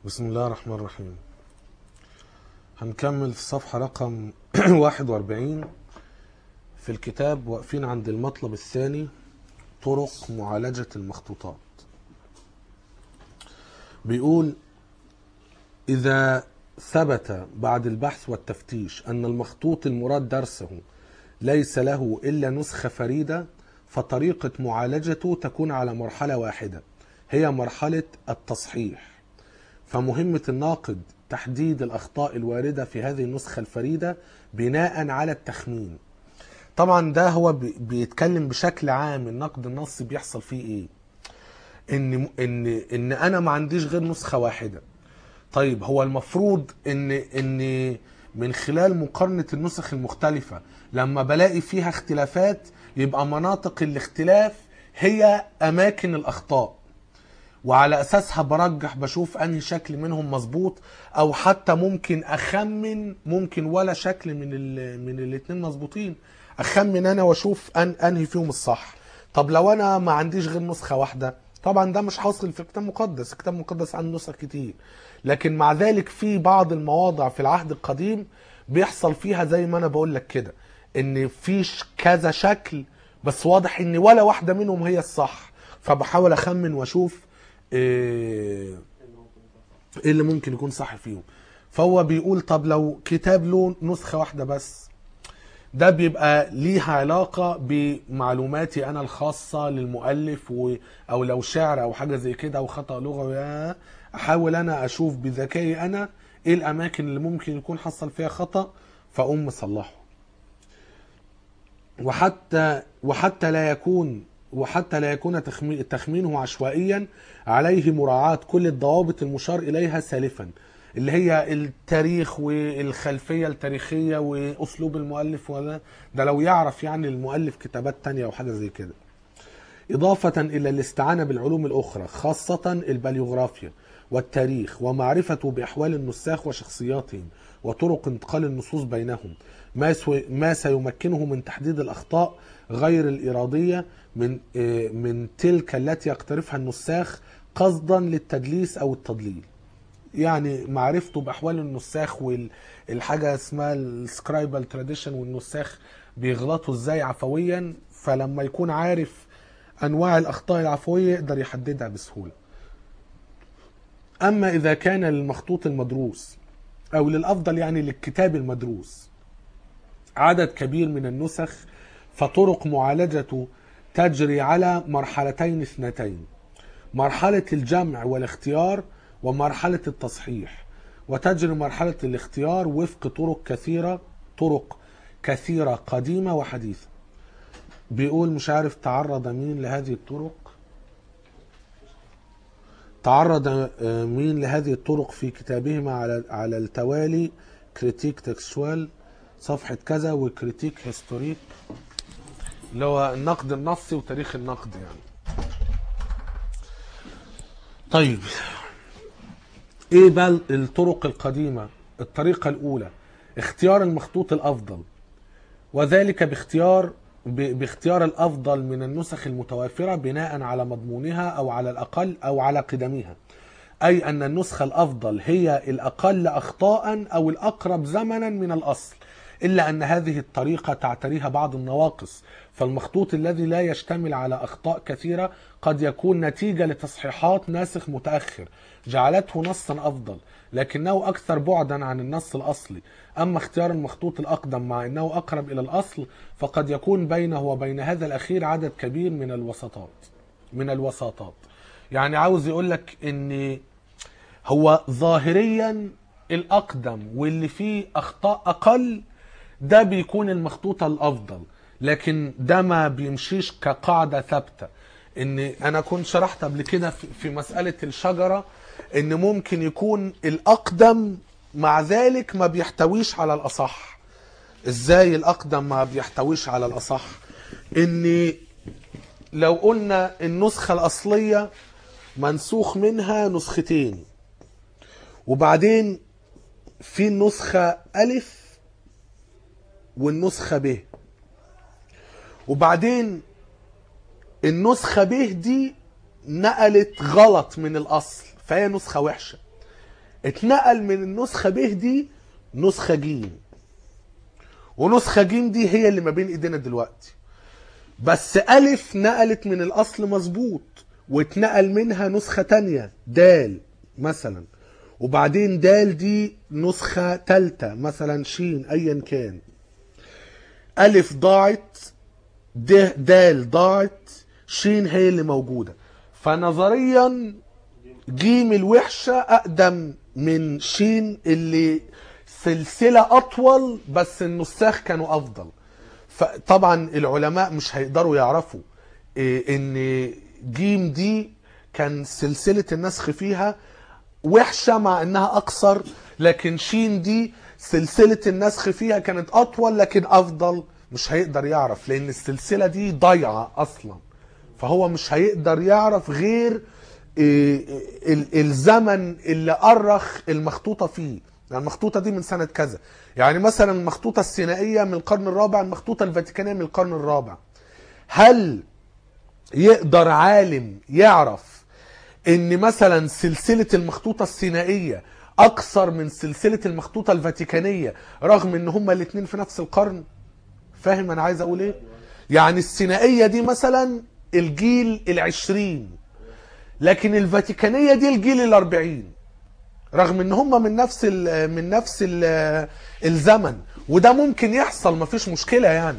بسم الله الرحمن الرحيم هنكمل في الصفحة رقم 41 في الكتاب واقفين عند المطلب الثاني طرق معالجة المخطوطات بيقول إذا ثبت بعد البحث والتفتيش أن المخطوط المراد درسه ليس له إلا نسخة فريدة فطريقة معالجته تكون على مرحلة واحدة هي مرحلة التصحيح فمهمة الناقد تحديد الأخطاء الواردة في هذه النسخة الفريدة بناء على التخمين طبعا ده هو بي- بيتكلم بشكل عام النقد النصي بيحصل فيه ايه ان ان ان انا ما عنديش غير نسخة واحدة طيب هو المفروض ان ان من خلال مقارنة النسخ المختلفة لما بلاقي فيها اختلافات يبقى مناطق الاختلاف هي اماكن الاخطاء وعلى اساسها برجح بشوف انهي شكل منهم مظبوط او حتى ممكن اخمن ممكن ولا شكل من ال من الاثنين مظبوطين اخمن انا واشوف أن انهي فيهم الصح طب لو انا ما عنديش غير نسخه واحده طبعا ده مش حاصل في الكتاب المقدس الكتاب المقدس عنده نسخ كتير لكن مع ذلك في بعض المواضع في العهد القديم بيحصل فيها زي ما انا بقول لك كده ان فيش كذا شكل بس واضح ان ولا واحده منهم هي الصح فبحاول اخمن واشوف ايه إيه اللي ممكن يكون صح فيهم فهو بيقول طب لو كتاب له نسخة واحدة بس ده بيبقى ليها علاقة بمعلوماتي أنا الخاصة للمؤلف و... أو لو شعر أو حاجة زي كده أو خطأ لغوي آه، أحاول أنا أشوف بذكائي أنا إيه الأماكن اللي ممكن يكون حصل فيها خطأ فأقوم مصلحه وحتى وحتى لا يكون وحتى لا يكون تخمي- تخمينه عشوائيا عليه مراعاة كل الضوابط المشار إليها سالفا اللي هي التاريخ والخلفية التاريخية وأسلوب المؤلف وده ده لو يعرف يعني المؤلف كتابات تانية أو حاجة زي كده إضافة إلى الاستعانة بالعلوم الأخرى خاصة البليوغرافيا والتاريخ ومعرفته بأحوال النساخ وشخصياتهم وطرق انتقال النصوص بينهم ما سو- ما سيمكنه من تحديد الأخطاء غير الإرادية من آه، من تلك التي يقترفها النساخ قصدا للتدليس أو التضليل يعني معرفته باحوال النساخ والحاجه اسمها السكرايبال تراديشن والنساخ بيغلطوا ازاي عفويا فلما يكون عارف انواع الاخطاء العفويه يقدر يحددها بسهوله اما اذا كان للمخطوط المدروس او للافضل يعني للكتاب المدروس عدد كبير من النسخ فطرق معالجته تجري على مرحلتين اثنتين مرحلة الجمع والاختيار ومرحلة التصحيح وتجري مرحلة الاختيار وفق طرق كثيرة طرق كثيرة قديمة وحديثة بيقول مش عارف تعرض مين لهذه الطرق تعرض آه، مين لهذه الطرق في كتابهما على على التوالي كريتيك تكستوال صفحة كذا وكريتيك هيستوريك اللي هو النقد النصي وتاريخ النقد يعني طيب ايه بقى الطرق القديمة الطريقة الاولى اختيار المخطوط الافضل وذلك باختيار ب- باختيار الافضل من النسخ المتوافرة بناء على مضمونها او على الاقل او على قدمها اي ان النسخة الافضل هي الاقل اخطاء او الاقرب زمنا من الاصل الا ان هذه الطريقة تعتريها بعض النواقص فالمخطوط الذي لا يشتمل على اخطاء كثيرة قد يكون نتيجة لتصحيحات ناسخ متأخر جعلته نصا افضل لكنه اكثر بعدا عن النص الاصلي اما اختيار المخطوط الاقدم مع انه اقرب الى الاصل فقد يكون بينه وبين هذا الاخير عدد كبير من الوساطات من الوساطات يعني عاوز يقول لك ان هو ظاهريا الاقدم واللي فيه اخطاء اقل ده بيكون المخطوطة الافضل لكن ده ما بيمشيش كقاعدة ثابتة ان انا كنت شرحت قبل كده في في مسألة الشجرة ان ممكن يكون الاقدم مع ذلك ما بيحتويش على الاصح ازاي الاقدم ما بيحتويش على الاصح ان لو قلنا النسخة الاصلية منسوخ منها نسختين وبعدين في النسخة ألف والنسخة ب وبعدين النسخة ب دي نقلت غلط من الأصل فهي نسخة وحشة اتنقل من النسخة ب دي نسخة ج ونسخة ج دي هي اللي ما بين ايدينا دلوقتي بس ألف نقلت من الأصل مظبوط واتنقل منها نسخة تانية دال مثلا وبعدين دال دي نسخة تالتة مثلا شين أيا كان ألف ضاعت د دال ضاعت شين هي اللي موجودة فنظريا جيم الوحشة أقدم من شين اللي سلسلة أطول بس النساخ كانوا أفضل فطبعا العلماء مش هيقدروا يعرفوا إيه ان جيم دي كان سلسلة النسخ فيها وحشة مع انها اقصر لكن شين دي سلسلة النسخ فيها كانت اطول لكن افضل مش هيقدر يعرف لان السلسلة دي ضايعة اصلا فهو مش هيقدر يعرف غير إيه ال- الزمن اللي أرخ المخطوطة فيه يعني المخطوطة دي من سنة كذا يعني مثلا المخطوطة السينائية من القرن الرابع المخطوطة الفاتيكانية من القرن الرابع هل يقدر عالم يعرف ان مثلا سلسلة المخطوطة السينائية اقصر من سلسلة المخطوطة الفاتيكانية رغم ان هما الاتنين في نفس القرن فاهم انا عايز اقول ايه يعني السينائية دي مثلا الجيل العشرين لكن الفاتيكانية دي الجيل الاربعين رغم ان هم من نفس ال من نفس ال الزمن وده ممكن يحصل مفيش مشكلة يعني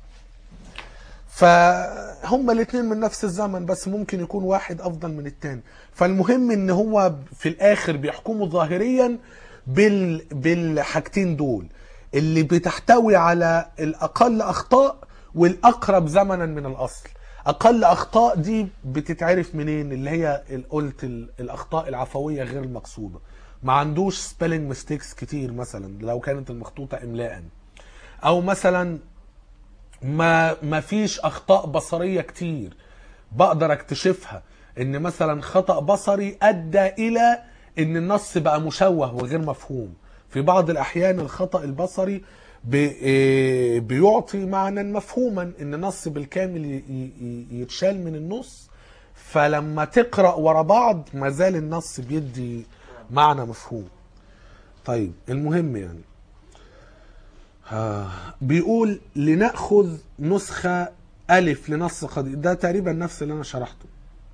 فهم الاثنين من نفس الزمن بس ممكن يكون واحد افضل من التاني فالمهم ان هو في الاخر بيحكموا ظاهريا بال بالحاجتين دول اللي بتحتوي على الاقل اخطاء والاقرب زمنا من الاصل اقل اخطاء دي بتتعرف منين اللي هي ال- قلت ال- الاخطاء العفويه غير المقصوده ما عندوش سبيلنج ميستيكس كتير مثلا لو كانت المخطوطه املاء او مثلا ما ما فيش اخطاء بصريه كتير بقدر اكتشفها ان مثلا خطا بصري ادى الى ان النص بقى مشوه وغير مفهوم في بعض الاحيان الخطا البصري بي- إيه بيعطي معنى مفهوما ان نص بالكامل ي- ي- يتشال من النص فلما تقرا ورا بعض ما زال النص بيدي معنى مفهوم طيب المهم يعني آه، بيقول لنأخذ نسخة ألف لنص قديم ده تقريبا نفس اللي أنا شرحته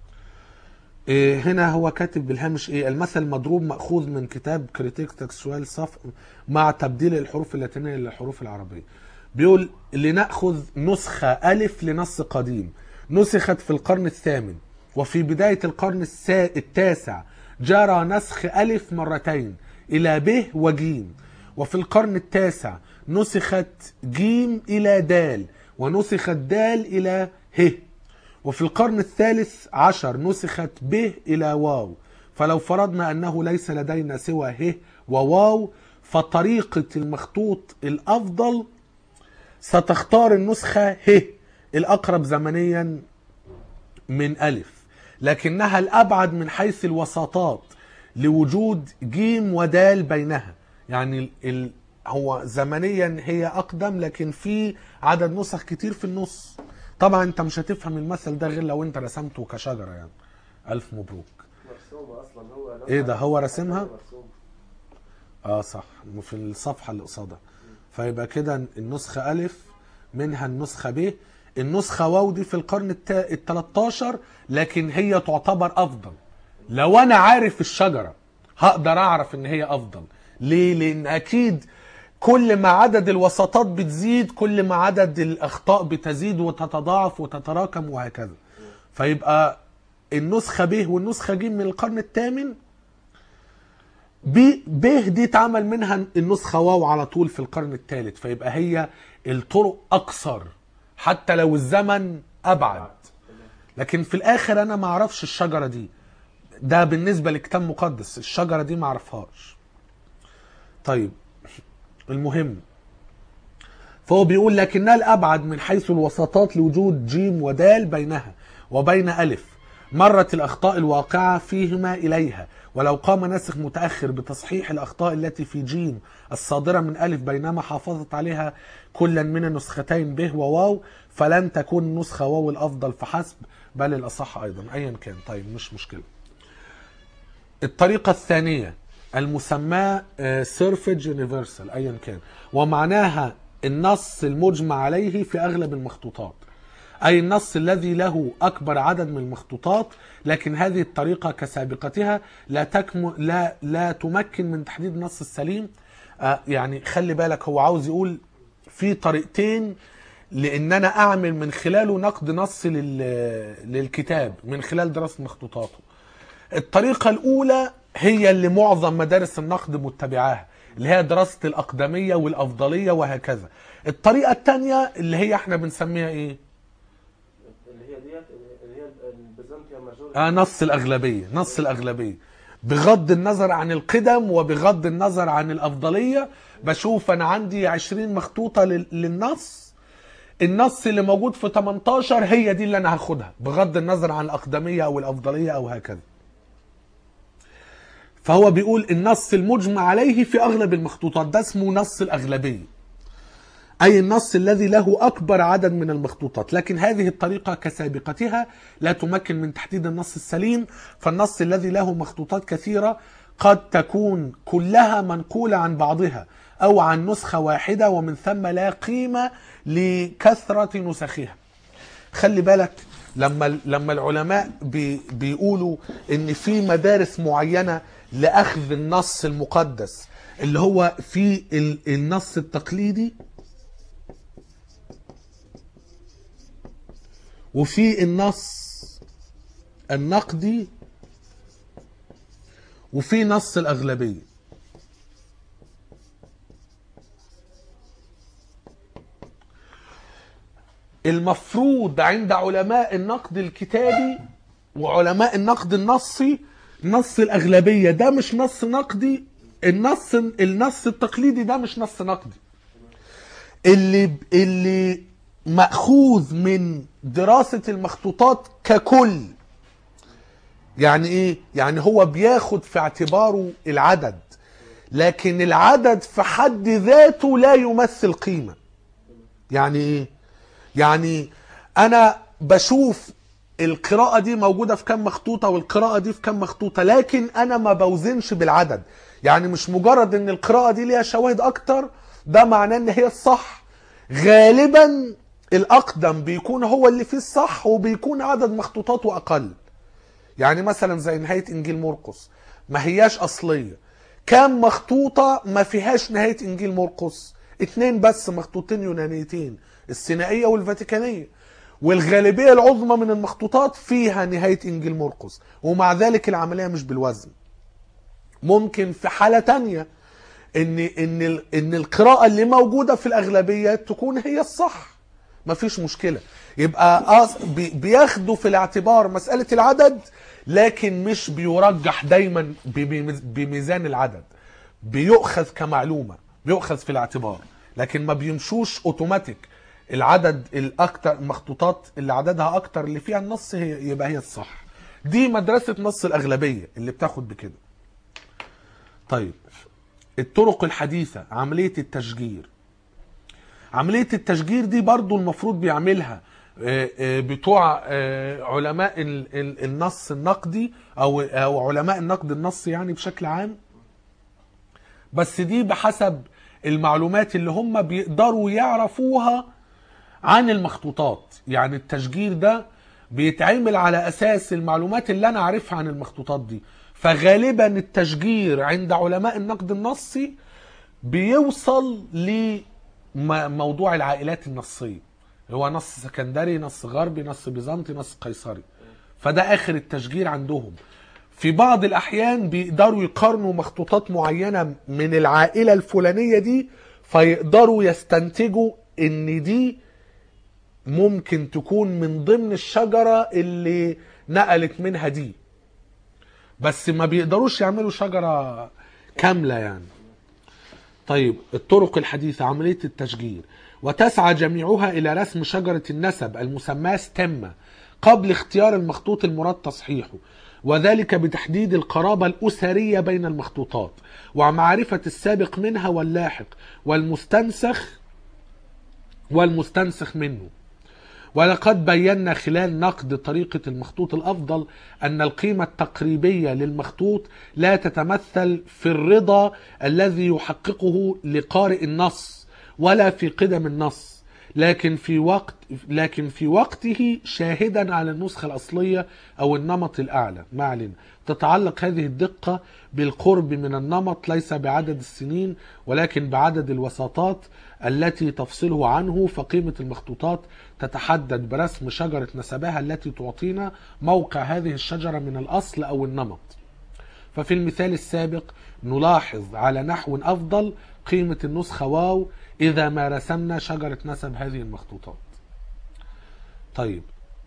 إيه هنا هو كاتب بالهامش ايه المثل مضروب مأخوذ من كتاب كريتيك تكسوال صف مع تبديل الحروف اللاتينية للحروف العربية بيقول لنأخذ نسخة ألف لنص قديم نسخت في القرن الثامن وفي بداية القرن السا... التاسع جرى نسخ ألف مرتين إلى ب وجيم وفي القرن التاسع نسخت جيم إلى دال ونسخت دال إلى ه وفي القرن الثالث عشر نسخت ب إلى واو فلو فرضنا أنه ليس لدينا سوى ه وواو فطريقة المخطوط الأفضل ستختار النسخة ه الأقرب زمنيا من ألف لكنها الأبعد من حيث الوساطات لوجود جيم ودال بينها يعني ال ال هو زمنيا هي أقدم لكن في عدد نسخ كتير في النص طبعا انت مش هتفهم المثل ده غير لو انت رسمته كشجرة يعني ألف مبروك مرسومة أصلا هو إيه ده، هو راسمها؟ مرسومة. اه صح في الصفحة اللي قصادها فيبقى كده النسخة ألف منها النسخة ب النسخة واو دي في القرن التا- ال 13 لكن هي تعتبر أفضل لو أنا عارف الشجرة هقدر أعرف إن هي أفضل ليه؟ لأن أكيد كل ما عدد الوسطات بتزيد كل ما عدد الأخطاء بتزيد وتتضاعف وتتراكم وهكذا فيبقى النسخة ب والنسخة ج من القرن الثامن ب ب دي اتعمل منها النسخة واو على طول في القرن الثالث فيبقى هي الطرق أقصر حتى لو الزمن أبعد لكن في الآخر أنا ما أعرفش الشجرة دي ده بالنسبة لكتاب مقدس الشجرة دي ما أعرفهاش طيب المهم فهو بيقول لكنها الأبعد من حيث الوسطات لوجود جيم ودال بينها وبين ألف مرت الأخطاء الواقعة فيهما إليها ولو قام ناسخ متأخر بتصحيح الأخطاء التي في جيم الصادرة من ألف بينما حافظت عليها كلا من النسختين ب وواو فلن تكون النسخة واو الأفضل فحسب بل الأصح أيضا أيا كان طيب مش مشكلة الطريقة الثانية المسماه سيرفج يونيفرسال ايا كان ومعناها النص المجمع عليه في اغلب المخطوطات اي النص الذي له اكبر عدد من المخطوطات لكن هذه الطريقه كسابقتها لا تكم لا لا تمكن من تحديد النص السليم آه، يعني خلي بالك هو عاوز يقول في طريقتين لان انا اعمل من خلاله نقد نص لل... للكتاب من خلال دراسه مخطوطاته الطريقة الأولى هي اللي معظم مدارس النقد متبعاها اللي هي دراسة الأقدمية والأفضلية وهكذا الطريقة الثانية اللي هي احنا بنسميها ايه؟ اللي هي ديت اللي هي البيزنطيا ماجور آه نص الأغلبية نص الأغلبية بغض النظر عن القدم وبغض النظر عن الأفضلية بشوف أنا عندي 20 مخطوطة لل- للنص النص اللي موجود في 18 هي دي اللي أنا هاخدها بغض النظر عن الأقدمية أو الأفضلية أو هكذا فهو بيقول النص المجمع عليه في أغلب المخطوطات ده اسمه نص الأغلبية أي النص الذي له أكبر عدد من المخطوطات لكن هذه الطريقة كسابقتها لا تمكن من تحديد النص السليم فالنص الذي له مخطوطات كثيرة قد تكون كلها منقولة عن بعضها أو عن نسخة واحدة ومن ثم لا قيمة لكثرة نسخها خلي بالك لما لما العلماء بي بيقولوا ان في مدارس معينه لاخذ النص المقدس اللي هو في ال- النص التقليدي وفي النص النقدي وفي نص الاغلبيه المفروض عند علماء النقد الكتابي وعلماء النقد النصي نص الأغلبية ده مش نص نقدي النص النص التقليدي ده مش نص نقدي اللي اللي مأخوذ من دراسة المخطوطات ككل يعني ايه يعني هو بياخد في اعتباره العدد لكن العدد في حد ذاته لا يمثل قيمة يعني ايه يعني انا بشوف القراءة دي موجودة في كم مخطوطة والقراءة دي في كم مخطوطة لكن انا ما بوزنش بالعدد يعني مش مجرد ان القراءة دي ليها شواهد اكتر ده معناه ان هي الصح غالبا الاقدم بيكون هو اللي فيه الصح وبيكون عدد مخطوطاته اقل يعني مثلا زي نهاية انجيل مرقس ما هياش اصلية كام مخطوطة ما فيهاش نهاية انجيل مرقس اتنين بس مخطوطين يونانيتين السينائية والفاتيكانية والغالبية العظمى من المخطوطات فيها نهاية انجيل مرقس ومع ذلك العملية مش بالوزن ممكن في حالة تانية ان ان ال- ان القراءة اللي موجودة في الاغلبية تكون هي الصح مفيش مشكلة يبقى أص- بي- بياخدوا في الاعتبار مسألة العدد لكن مش بيرجح دايما بميز- بميزان العدد بيؤخذ كمعلومة بيؤخذ في الاعتبار لكن ما بيمشوش اوتوماتيك العدد الاكتر المخطوطات اللي عددها اكتر اللي فيها النص هي يبقى هي الصح دي مدرسة نص الاغلبية اللي بتاخد بكده طيب الطرق الحديثة عملية التشجير عملية التشجير دي برضو المفروض بيعملها آه، آه، بتوع آه، علماء ال- ال- النص النقدي او او علماء النقد النصي يعني بشكل عام بس دي بحسب المعلومات اللي هم بيقدروا يعرفوها عن المخطوطات يعني التشجير ده بيتعمل على اساس المعلومات اللي انا عارفها عن المخطوطات دي فغالبا التشجير عند علماء النقد النصي بيوصل لموضوع العائلات النصية هو نص سكندري نص غربي نص بيزنطي نص قيصري فده اخر التشجير عندهم في بعض الاحيان بيقدروا يقارنوا مخطوطات معينة من العائلة الفلانية دي فيقدروا يستنتجوا ان دي ممكن تكون من ضمن الشجرة اللي نقلت منها دي بس ما بيقدروش يعملوا شجرة كاملة يعني طيب الطرق الحديثة عملية التشجير وتسعى جميعها إلى رسم شجرة النسب المسماة ستمة قبل اختيار المخطوط المراد تصحيحه وذلك بتحديد القرابة الأسرية بين المخطوطات ومعرفة السابق منها واللاحق والمستنسخ والمستنسخ منه ولقد بينا خلال نقد طريقة المخطوط الأفضل أن القيمة التقريبية للمخطوط لا تتمثل في الرضا الذي يحققه لقارئ النص ولا في قدم النص لكن في وقت لكن في وقته شاهدا على النسخة الأصلية أو النمط الأعلى ما علينا تتعلق هذه الدقة بالقرب من النمط ليس بعدد السنين ولكن بعدد الوساطات التي تفصله عنه فقيمة المخطوطات تتحدد برسم شجرة نسبها التي تعطينا موقع هذه الشجرة من الأصل أو النمط ففي المثال السابق نلاحظ على نحو أفضل قيمة النسخة واو إذا ما رسمنا شجرة نسب هذه المخطوطات طيب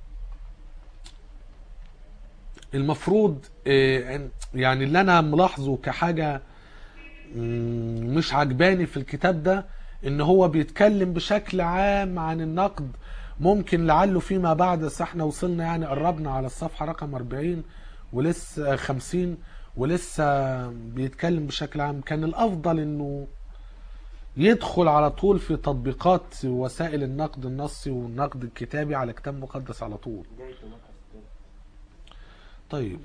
المفروض آه، يعني اللي أنا ملاحظه كحاجة مم، مش عجباني في الكتاب ده ان هو بيتكلم بشكل عام عن النقد ممكن لعله فيما بعد بس احنا وصلنا يعني قربنا على الصفحة رقم 40 ولسه 50 ولسه بيتكلم بشكل عام كان الافضل انه يدخل على طول في تطبيقات وسائل النقد النصي والنقد الكتابي على كتاب مقدس على طول جاي في المبحث التاني طيب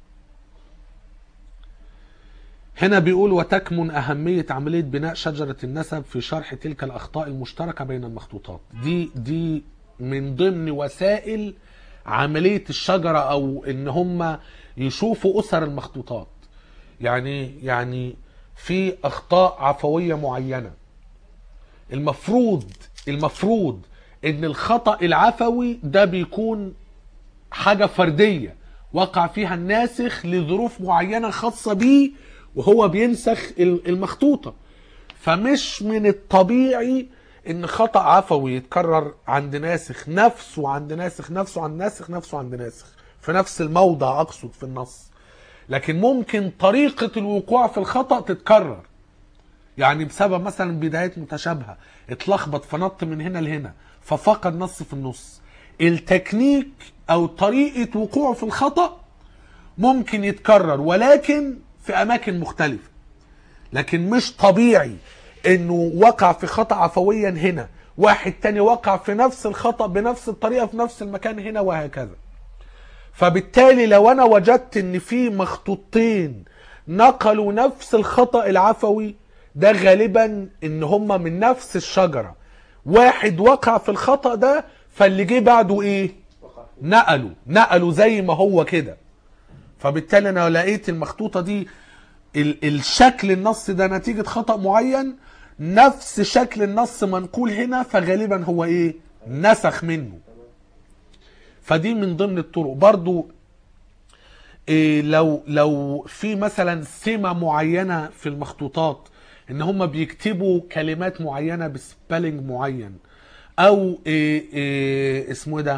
هنا بيقول وتكمن أهمية عملية بناء شجرة النسب في شرح تلك الأخطاء المشتركة بين المخطوطات دي دي من ضمن وسائل عملية الشجرة أو إن هم يشوفوا أسر المخطوطات يعني يعني في أخطاء عفوية معينة المفروض المفروض إن الخطأ العفوي ده بيكون حاجة فردية وقع فيها الناسخ لظروف معينة خاصة بيه وهو بينسخ ال- المخطوطة فمش من الطبيعي ان خطأ عفوي يتكرر عند ناسخ نفسه عند ناسخ نفسه عند ناسخ نفسه عند ناسخ في نفس الموضع اقصد في النص لكن ممكن طريقة الوقوع في الخطأ تتكرر يعني بسبب مثلا بدايات متشابهة اتلخبط فنط من هنا لهنا ففقد نص في النص التكنيك او طريقة وقوعه في الخطأ ممكن يتكرر ولكن في اماكن مختلفة لكن مش طبيعي انه وقع في خطأ عفويا هنا واحد تاني وقع في نفس الخطأ بنفس الطريقة في نفس المكان هنا وهكذا فبالتالي لو انا وجدت ان في مخطوطين نقلوا نفس الخطأ العفوي ده غالبا ان هما من نفس الشجرة واحد وقع في الخطأ ده فاللي جه بعده ايه وقع فيه نقلوا نقلوا زي ما هو كده فبالتالي انا لو لقيت المخطوطه دي ال- الشكل النص ده نتيجه خطا معين نفس شكل النص منقول هنا فغالبا هو ايه نسخ منه فدي من ضمن الطرق برضو إيه لو لو في مثلا سمه معينه في المخطوطات ان هم بيكتبوا كلمات معينه بسبيلنج معين او إيه إيه اسمه إيه ده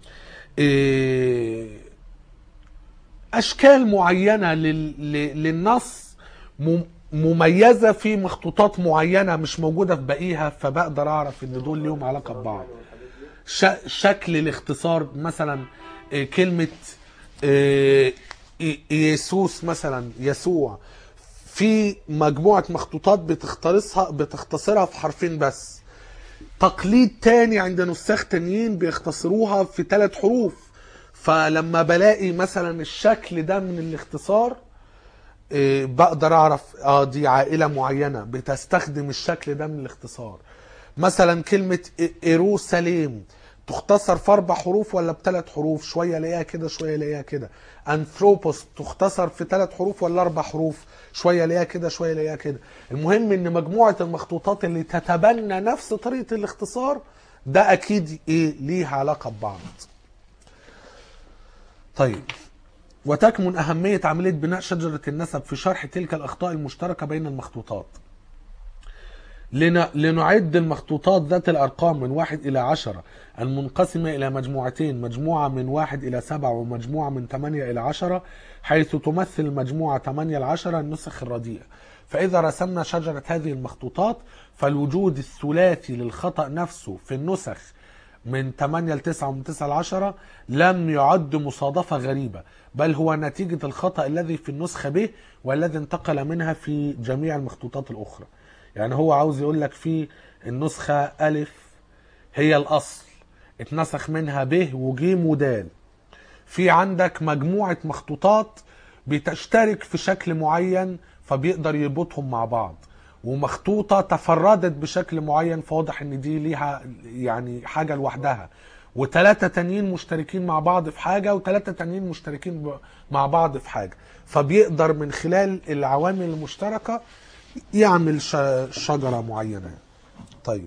إيه اشكال معينه لل... ل- للنص مم- مميزه في مخطوطات معينه مش موجوده في باقيها فبقدر اعرف ان دول ليهم علاقه ببعض ش... شكل الاختصار مثلا آه، كلمه آه، إي- يسوس مثلا يسوع في مجموعه مخطوطات بتختصرها بتختصرها في حرفين بس تقليد تاني عند نساخ تانيين بيختصروها في ثلاث حروف فلما بلاقي مثلا الشكل ده من الاختصار إيه، بقدر اعرف اه دي عائله معينه بتستخدم الشكل ده من الاختصار مثلا كلمه إ- ايروساليم تختصر في اربع حروف ولا بثلاث حروف شويه الاقيها كده شويه الاقيها كده انثروبوس تختصر في ثلاث حروف ولا اربع حروف شويه الاقيها كده شويه الاقيها كده المهم ان مجموعه المخطوطات اللي تتبنى نفس طريقه الاختصار ده اكيد ايه ليها علاقه ببعض طيب وتكمن أهمية عملية بناء شجرة النسب في شرح تلك الأخطاء المشتركة بين المخطوطات لن- لنعد المخطوطات ذات الأرقام من واحد إلى عشرة المنقسمة إلى مجموعتين مجموعة من واحد إلى سبعة ومجموعة من ثمانية إلى عشرة حيث تمثل المجموعة ثمانية العشرة النسخ الرديئة فإذا رسمنا شجرة هذه المخطوطات فالوجود الثلاثي للخطأ نفسه في النسخ من 8 ل 9 ومن 9 ل 10 لم يعد مصادفة غريبة بل هو نتيجة الخطأ الذي في النسخة به والذي انتقل منها في جميع المخطوطات الأخرى يعني هو عاوز يقول لك في النسخة ألف هي الأصل اتنسخ منها ب وجيم ودال في عندك مجموعة مخطوطات بتشترك في شكل معين فبيقدر يربطهم مع بعض ومخطوطة تفردت بشكل معين فواضح ان دي ليها يعني حاجة لوحدها وثلاثة تانيين مشتركين مع بعض في حاجة وثلاثة تانيين مشتركين ب- مع بعض في حاجة فبيقدر من خلال العوامل المشتركة يعمل ش- شجرة معينة طيب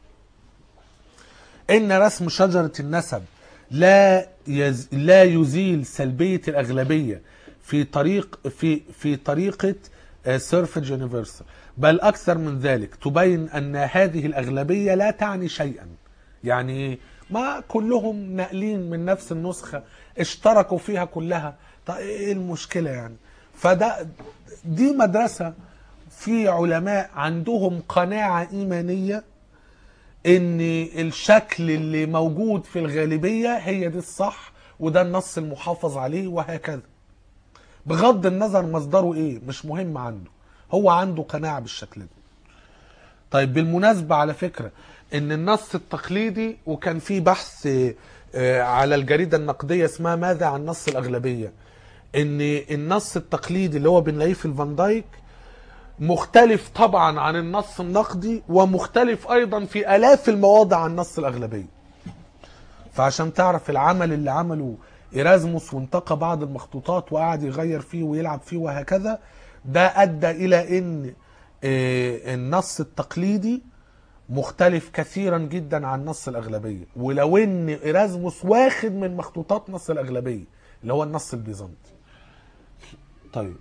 ان رسم شجره النسب لا يز... لا يزيل سلبيه الاغلبيه في طريق في في طريقه سيرفج يونيفرسال بل اكثر من ذلك تبين ان هذه الاغلبيه لا تعني شيئا يعني ما كلهم ناقلين من نفس النسخه اشتركوا فيها كلها طيب ايه المشكله يعني فده دي مدرسه في علماء عندهم قناعه ايمانيه ان الشكل اللي موجود في الغالبية هي دي الصح وده النص المحافظ عليه وهكذا بغض النظر مصدره ايه مش مهم عنده هو عنده قناعة بالشكل ده طيب بالمناسبة على فكرة ان النص التقليدي وكان في بحث آه، على الجريدة النقدية اسمها ماذا عن نص الأغلبية ان النص التقليدي اللي هو بنلاقيه في الفان دايك مختلف طبعا عن النص النقدي ومختلف ايضا في الاف المواضع عن نص الاغلبيه فعشان تعرف العمل اللي عمله ايرازموس وانتقى بعض المخطوطات وقعد يغير فيه ويلعب فيه وهكذا ده ادى الى ان آه، النص التقليدي مختلف كثيرا جدا عن نص الاغلبيه ولو ان ايرازموس واخد من مخطوطات نص الاغلبيه اللي هو النص البيزنطي طيب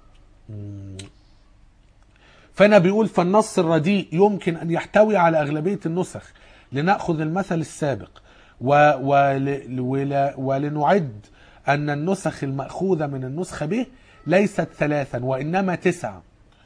فانا بيقول فالنص الرديء يمكن ان يحتوي على اغلبيه النسخ لناخذ المثل السابق و ول ول ولنعد ان النسخ الماخوذه من النسخه به ليست ثلاثا وانما تسعه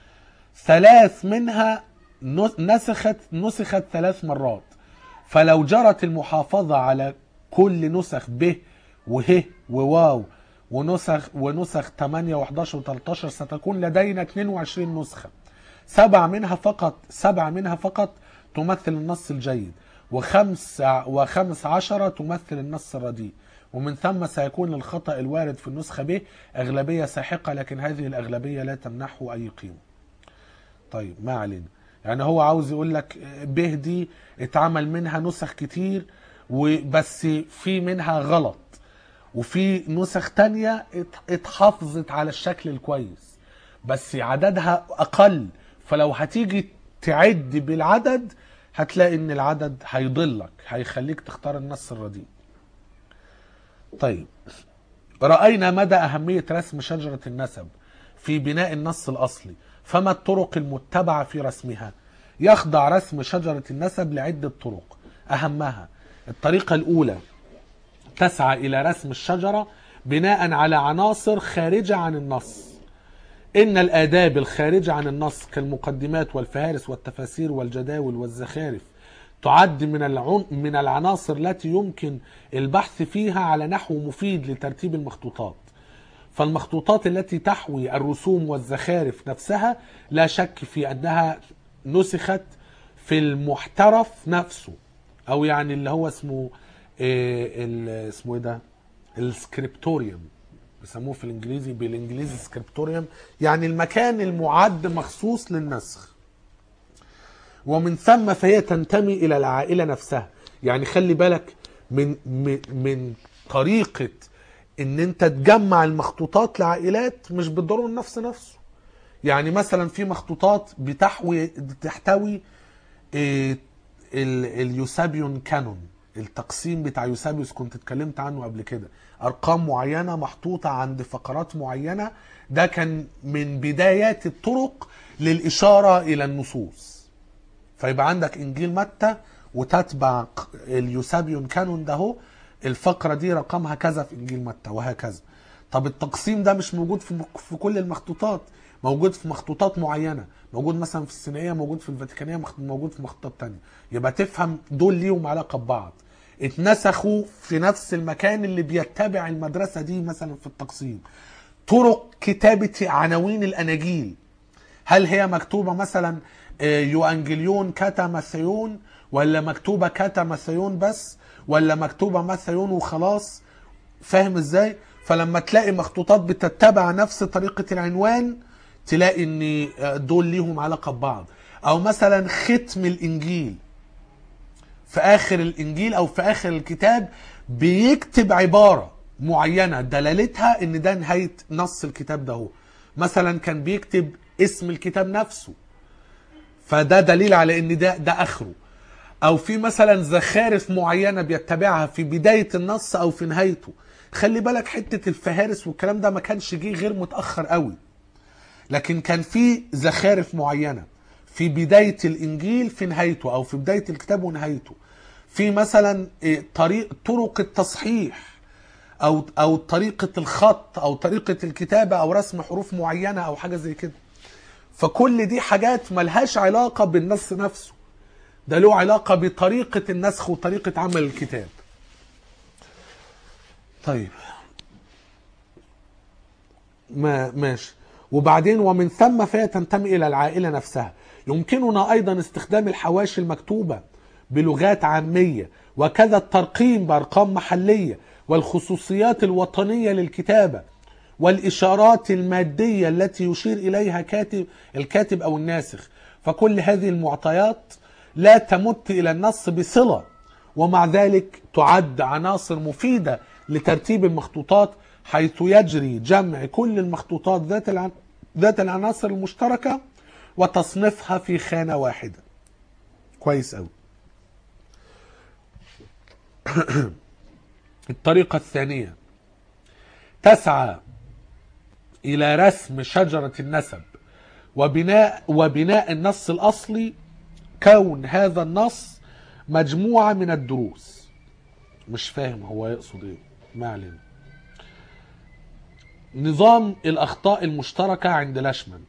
ثلاث منها نس- نسخت نسخت ثلاث مرات فلو جرت المحافظة على كل نسخ ب وه وواو ونسخ ونسخ 8 و11 و13 ستكون لدينا 22 نسخة سبع منها فقط سبع منها فقط تمثل النص الجيد وخمس وخمس عشرة تمثل النص الرديء ومن ثم سيكون للخطأ الوارد في النسخة به أغلبية ساحقة لكن هذه الأغلبية لا تمنحه أي قيمة طيب ما علينا يعني هو عاوز يقول لك به دي اتعمل منها نسخ كتير وبس في منها غلط وفي نسخ تانية ات- اتحافظت على الشكل الكويس بس عددها اقل فلو هتيجي تعد بالعدد هتلاقي ان العدد هيضلك هيخليك تختار النص الرديء طيب رأينا مدى أهمية رسم شجرة النسب في بناء النص الأصلي فما الطرق المتبعة في رسمها يخضع رسم شجرة النسب لعدة طرق أهمها الطريقة الأولى تسعى إلى رسم الشجرة بناء على عناصر خارجة عن النص إن الآداب الخارجة عن النص كالمقدمات والفهارس والتفاسير والجداول والزخارف تعد من العن... من العناصر التي يمكن البحث فيها على نحو مفيد لترتيب المخطوطات فالمخطوطات التي تحوي الرسوم والزخارف نفسها لا شك في انها نسخت في المحترف نفسه او يعني اللي هو اسمه إيه ال- اسمه ايه ده السكريبتوريوم بيسموه في الانجليزي بالانجليزي سكريبتوريوم يعني المكان المعد مخصوص للنسخ ومن ثم فهي تنتمي الى العائله نفسها يعني خلي بالك من من, من طريقه ان انت تجمع المخطوطات لعائلات مش بالضروره النفس نفسه يعني مثلا في مخطوطات بتحوي تحتوي إيه، ال- اليوسابيون كانون التقسيم بتاع يوسابيوس كنت اتكلمت عنه قبل كده ارقام معينه محطوطه عند فقرات معينه ده كان من بدايات الطرق للاشاره الى النصوص فيبقى عندك انجيل متى وتتبع ق- اليوسابيون كانون ده هو الفقره دي رقمها كذا في انجيل متى وهكذا طب التقسيم ده مش موجود في في كل المخطوطات موجود في مخطوطات معينه موجود مثلا في السينائيه موجود في الفاتيكانيه مخ- موجود في مخطوطات تانية يبقى تفهم دول ليهم علاقه ببعض اتنسخوا في نفس المكان اللي بيتبع المدرسه دي مثلا في التقسيم طرق كتابه عناوين الاناجيل هل هي مكتوبة مثلا آه، يوانجليون كاتا مثيون ولا مكتوبة كاتا مثيون بس ولا مكتوبه مثيون وخلاص فاهم ازاي فلما تلاقي مخطوطات بتتبع نفس طريقه العنوان تلاقي ان دول ليهم علاقه ببعض او مثلا ختم الانجيل في اخر الانجيل او في اخر الكتاب بيكتب عباره معينه دلالتها ان ده نهايه نص الكتاب ده هو مثلا كان بيكتب اسم الكتاب نفسه فده دليل على ان ده ده اخره او في مثلا زخارف معينه بيتبعها في بدايه النص او في نهايته خلي بالك حته الفهارس والكلام ده ما كانش جه غير متاخر قوي لكن كان في زخارف معينه في بدايه الانجيل في نهايته او في بدايه الكتاب ونهايته في مثلا إيه، طريق طرق التصحيح او او طريقه الخط او طريقه الكتابه او رسم حروف معينه او حاجه زي كده فكل دي حاجات ملهاش علاقه بالنص نفسه ده له علاقه بطريقه النسخ وطريقه عمل الكتاب طيب ما ماشي وبعدين ومن ثم فهي تنتمي الى العائله نفسها يمكننا ايضا استخدام الحواشي المكتوبه بلغات عاميه وكذا الترقيم بارقام محليه والخصوصيات الوطنيه للكتابه والاشارات الماديه التي يشير اليها كاتب الكاتب او الناسخ فكل هذه المعطيات لا تمت الى النص بصله ومع ذلك تعد عناصر مفيده لترتيب المخطوطات حيث يجري جمع كل المخطوطات ذات العن... ذات العناصر المشتركه وتصنيفها في خانه واحده كويس قوي الطريقه الثانيه تسعى الى رسم شجره النسب وبناء وبناء النص الاصلي كون هذا النص مجموعه من الدروس مش فاهم هو يقصد ايه ما علينا نظام الاخطاء المشتركه عند لاشمان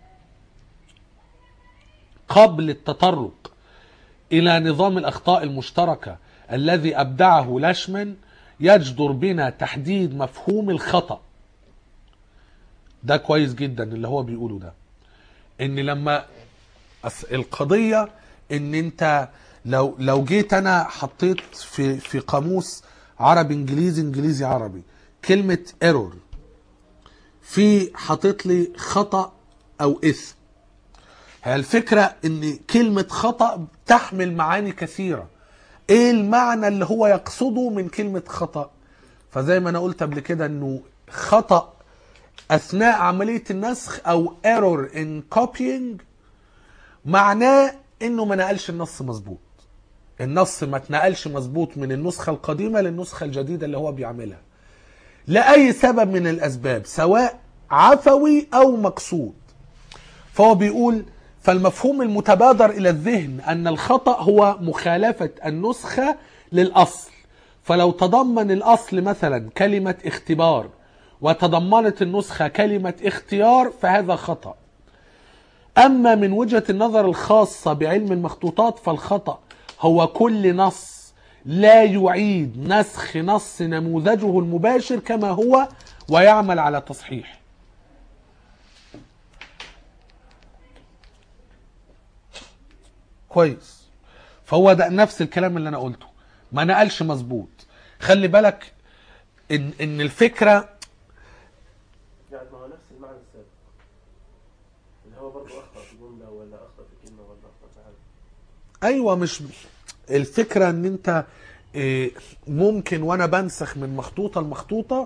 قبل التطرق الى نظام الاخطاء المشتركه الذي ابدعه لاشمان يجدر بنا تحديد مفهوم الخطأ ده كويس جدا اللي هو بيقوله ده ان لما أص- القضيه ان انت لو لو جيت انا حطيت في في قاموس عربي انجليزي انجليزي عربي كلمه ايرور في حاطط لي خطا او اثم هي الفكره ان كلمه خطا تحمل معاني كثيره ايه المعنى اللي هو يقصده من كلمه خطا فزي ما انا قلت قبل كده انه خطا اثناء عمليه النسخ او ايرور ان كوبينج معناه انه ما نقلش النص مظبوط النص ما اتنقلش مظبوط من النسخه القديمه للنسخه الجديده اللي هو بيعملها لاي سبب من الاسباب سواء عفوي او مقصود فهو بيقول فالمفهوم المتبادر الى الذهن ان الخطا هو مخالفه النسخه للاصل فلو تضمن الاصل مثلا كلمه اختبار وتضمنت النسخه كلمه اختيار فهذا خطا اما من وجهه النظر الخاصه بعلم المخطوطات فالخطا هو كل نص لا يعيد نسخ نص نموذجه المباشر كما هو ويعمل على تصحيح كويس فهو ده نفس الكلام اللي انا قلته ما نقلش مظبوط خلي بالك ان ان الفكره يعني ما هو نفس المعنى السابق اللي هو برضه اخطا في جمله ولا اخطا في كلمه ولا اخطا في حاجه ايوه مش الفكره ان انت إيه، ممكن وانا بنسخ من مخطوطه لمخطوطه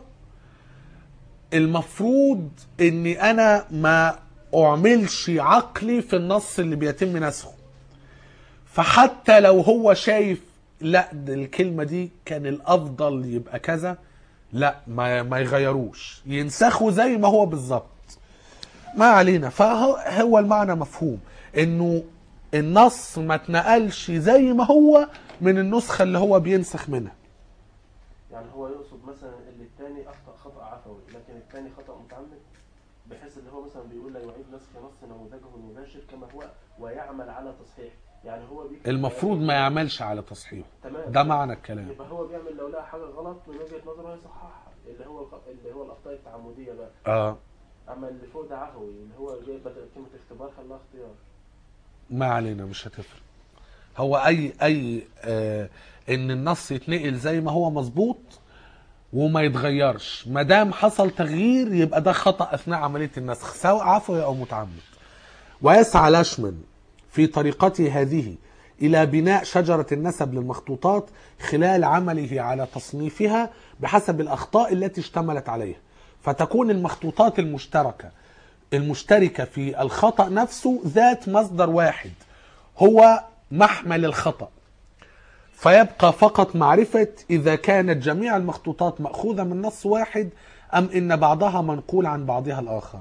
المفروض اني انا ما اعملش عقلي في النص اللي بيتم نسخه فحتى لو هو شايف لا ده الكلمه دي كان الافضل يبقى كذا لا ما ما يغيروش ينسخوا زي ما هو بالظبط ما علينا فهو هو المعنى مفهوم انه النص ما اتنقلش زي ما هو من النسخه اللي هو بينسخ منها يعني هو يقصد مثلا اللي الثاني اخطا خطا عفوي لكن الثاني خطا متعمد بحيث اللي هو مثلا بيقول لا يعيد نسخ نص نموذجه المباشر كما هو ويعمل على تصحيح يعني هو بيكتب المفروض ما يعملش على تصحيحه تمام ده معنى الكلام يبقى هو بيعمل لو لقى حاجه غلط من وجهه نظره هيصححها اللي هو الخ- اللي هو الاخطاء التعمديه بقى اه اما اللي فوق ده عفوي اللي هو جاي بدل كلمه اختبار خلاها اختيار ما علينا مش هتفرق هو اي اي آه ان النص يتنقل زي ما هو مظبوط وما يتغيرش ما دام حصل تغيير يبقى ده خطا اثناء عمليه النسخ سواء عفوي او متعمد ويسعى لاشمان في طريقته هذه الى بناء شجره النسب للمخطوطات خلال عمله على تصنيفها بحسب الاخطاء التي اشتملت عليها فتكون المخطوطات المشتركه المشتركه في الخطا نفسه ذات مصدر واحد هو محمل الخطأ فيبقى فقط معرفة إذا كانت جميع المخطوطات مأخوذة من نص واحد أم إن بعضها منقول عن بعضها الآخر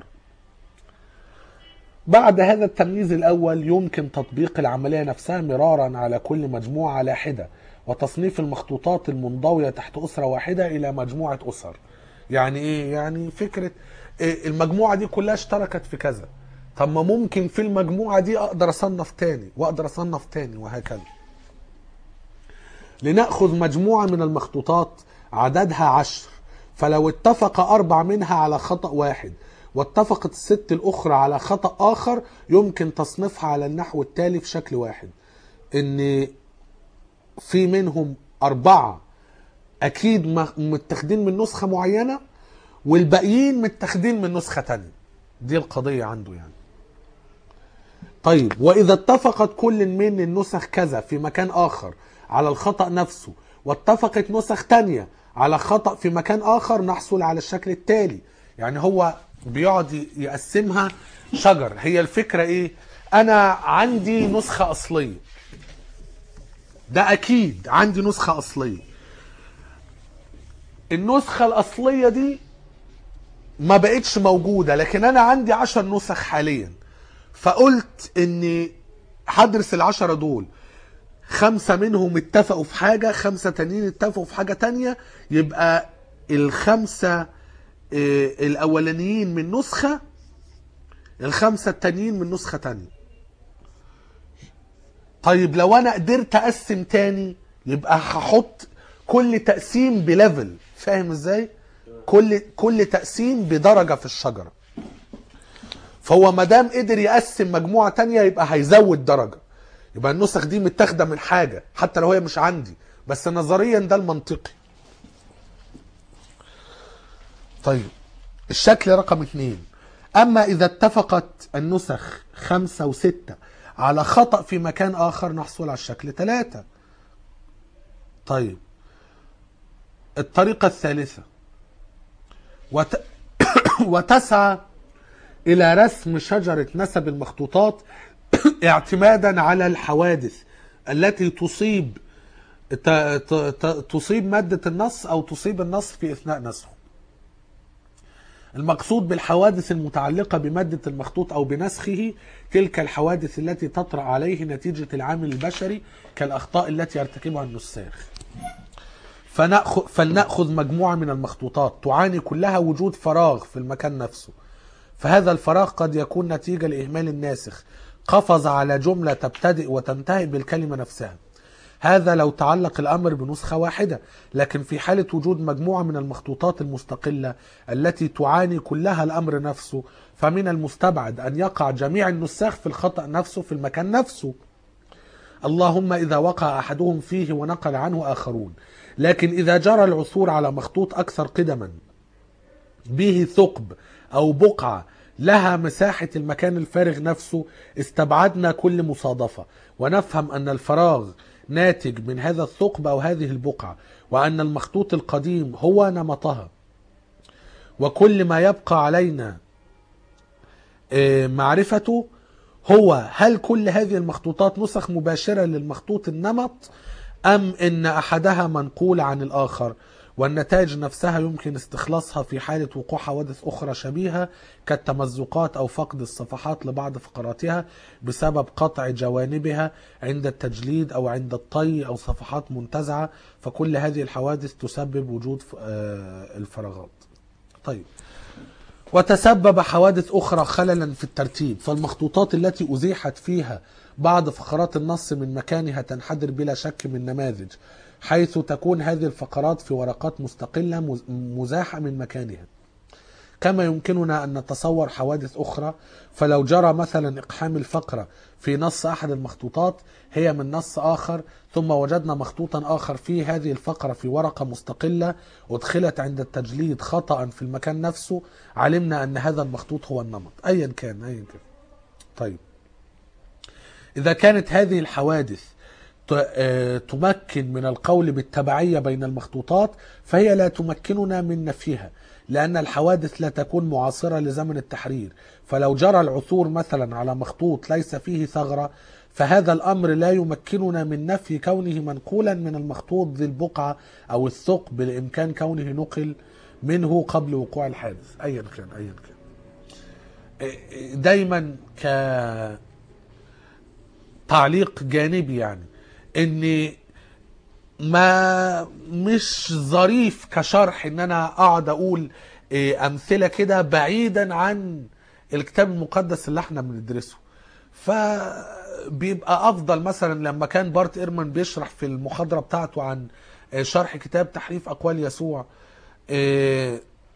بعد هذا التمييز الأول يمكن تطبيق العملية نفسها مرارا على كل مجموعة على حدة وتصنيف المخطوطات المنضوية تحت أسرة واحدة إلى مجموعة أسر يعني إيه؟ يعني فكرة إيه المجموعة دي كلها اشتركت في كذا طب ما ممكن في المجموعة دي أقدر أصنف تاني وأقدر أصنف تاني وهكذا لنأخذ مجموعة من المخطوطات عددها عشر فلو اتفق أربع منها على خطأ واحد واتفقت الست الأخرى على خطأ آخر يمكن تصنيفها على النحو التالي في شكل واحد إن في منهم أربعة أكيد م- متاخدين من نسخة معينة والباقيين متاخدين من نسخة تانية دي القضية عنده يعني طيب وإذا اتفقت كل من النسخ كذا في مكان آخر على الخطأ نفسه واتفقت نسخ تانية على خطأ في مكان آخر نحصل على الشكل التالي يعني هو بيقعد ي- يقسمها شجر هي الفكرة إيه أنا عندي نسخة أصلية ده أكيد عندي نسخة أصلية النسخة الأصلية دي ما بقتش موجودة لكن أنا عندي عشر نسخ حاليا فقلت إني هدرس العشرة دول خمسة منهم اتفقوا في حاجة خمسة تانيين اتفقوا في حاجة تانية يبقى الخمسة آه، الأولانيين من نسخة الخمسة التانيين من نسخة تانية طيب لو أنا قدرت أقسم تاني يبقى هحط كل تقسيم بليفل فاهم ازاي؟ كل كل تقسيم بدرجة في الشجرة فهو ما دام قدر يقسم مجموعة تانية يبقى هيزود درجة يبقى النسخ دي متاخدة من حاجة حتى لو هي مش عندي بس نظريا ده المنطقي طيب الشكل رقم اتنين أما إذا اتفقت النسخ خمسة وستة على خطأ في مكان آخر نحصل على الشكل ثلاثة طيب الطريقة الثالثة وت... وتسعى إلى رسم شجرة نسب المخطوطات اعتمادا على الحوادث التي تصيب ت... ت... ت... تصيب مادة النص أو تصيب النص في أثناء نسخه المقصود بالحوادث المتعلقة بمادة المخطوط أو بنسخه تلك الحوادث التي تطرأ عليه نتيجة العامل البشري كالأخطاء التي يرتكبها النساخ فنأخذ فلنأخذ مجموعة من المخطوطات تعاني كلها وجود فراغ في المكان نفسه فهذا الفراغ قد يكون نتيجة لإهمال الناسخ قفز على جملة تبتدئ وتنتهي بالكلمة نفسها هذا لو تعلق الأمر بنسخة واحدة لكن في حالة وجود مجموعة من المخطوطات المستقلة التي تعاني كلها الأمر نفسه فمن المستبعد أن يقع جميع النساخ في الخطأ نفسه في المكان نفسه اللهم إذا وقع أحدهم فيه ونقل عنه آخرون لكن إذا جرى العثور على مخطوط أكثر قدما به ثقب أو بقعة لها مساحة المكان الفارغ نفسه استبعدنا كل مصادفة ونفهم أن الفراغ ناتج من هذا الثقب أو هذه البقعة وأن المخطوط القديم هو نمطها وكل ما يبقى علينا آه، معرفته هو هل كل هذه المخطوطات نسخ مباشرة للمخطوط النمط أم إن أحدها منقول عن الآخر والنتائج نفسها يمكن استخلاصها في حالة وقوع حوادث أخرى شبيهة كالتمزقات أو فقد الصفحات لبعض فقراتها بسبب قطع جوانبها عند التجليد أو عند الطي أو صفحات منتزعة فكل هذه الحوادث تسبب وجود آه، الفراغات طيب وتسبب حوادث أخرى خللا في الترتيب فالمخطوطات التي أزيحت فيها بعض فقرات النص من مكانها تنحدر بلا شك من نماذج حيث تكون هذه الفقرات في ورقات مستقلة مز- مزاحة من مكانها كما يمكننا أن نتصور حوادث أخرى فلو جرى مثلا إقحام الفقرة في نص أحد المخطوطات هي من نص آخر ثم وجدنا مخطوطا آخر في هذه الفقرة في ورقة مستقلة أدخلت عند التجليد خطأ في المكان نفسه علمنا أن هذا المخطوط هو النمط أيا كان أيا كان طيب إذا كانت هذه الحوادث ت- آه، تمكن من القول بالتبعية بين المخطوطات فهي لا تمكننا من نفيها لأن الحوادث لا تكون معاصرة لزمن التحرير فلو جرى العثور مثلا على مخطوط ليس فيه ثغرة فهذا الأمر لا يمكننا من نفي كونه منقولا من المخطوط ذي البقعة أو الثقب بإمكان كونه نقل منه قبل وقوع الحادث أيا كان أيا كان آه، دايما ك تعليق جانبي يعني ان ما مش ظريف كشرح ان انا اقعد اقول إيه، امثله كده بعيدا عن الكتاب المقدس اللي احنا بندرسه فبيبقى افضل مثلا لما كان بارت ايرمان بيشرح في المحاضره بتاعته عن آه، شرح كتاب تحريف اقوال يسوع آه،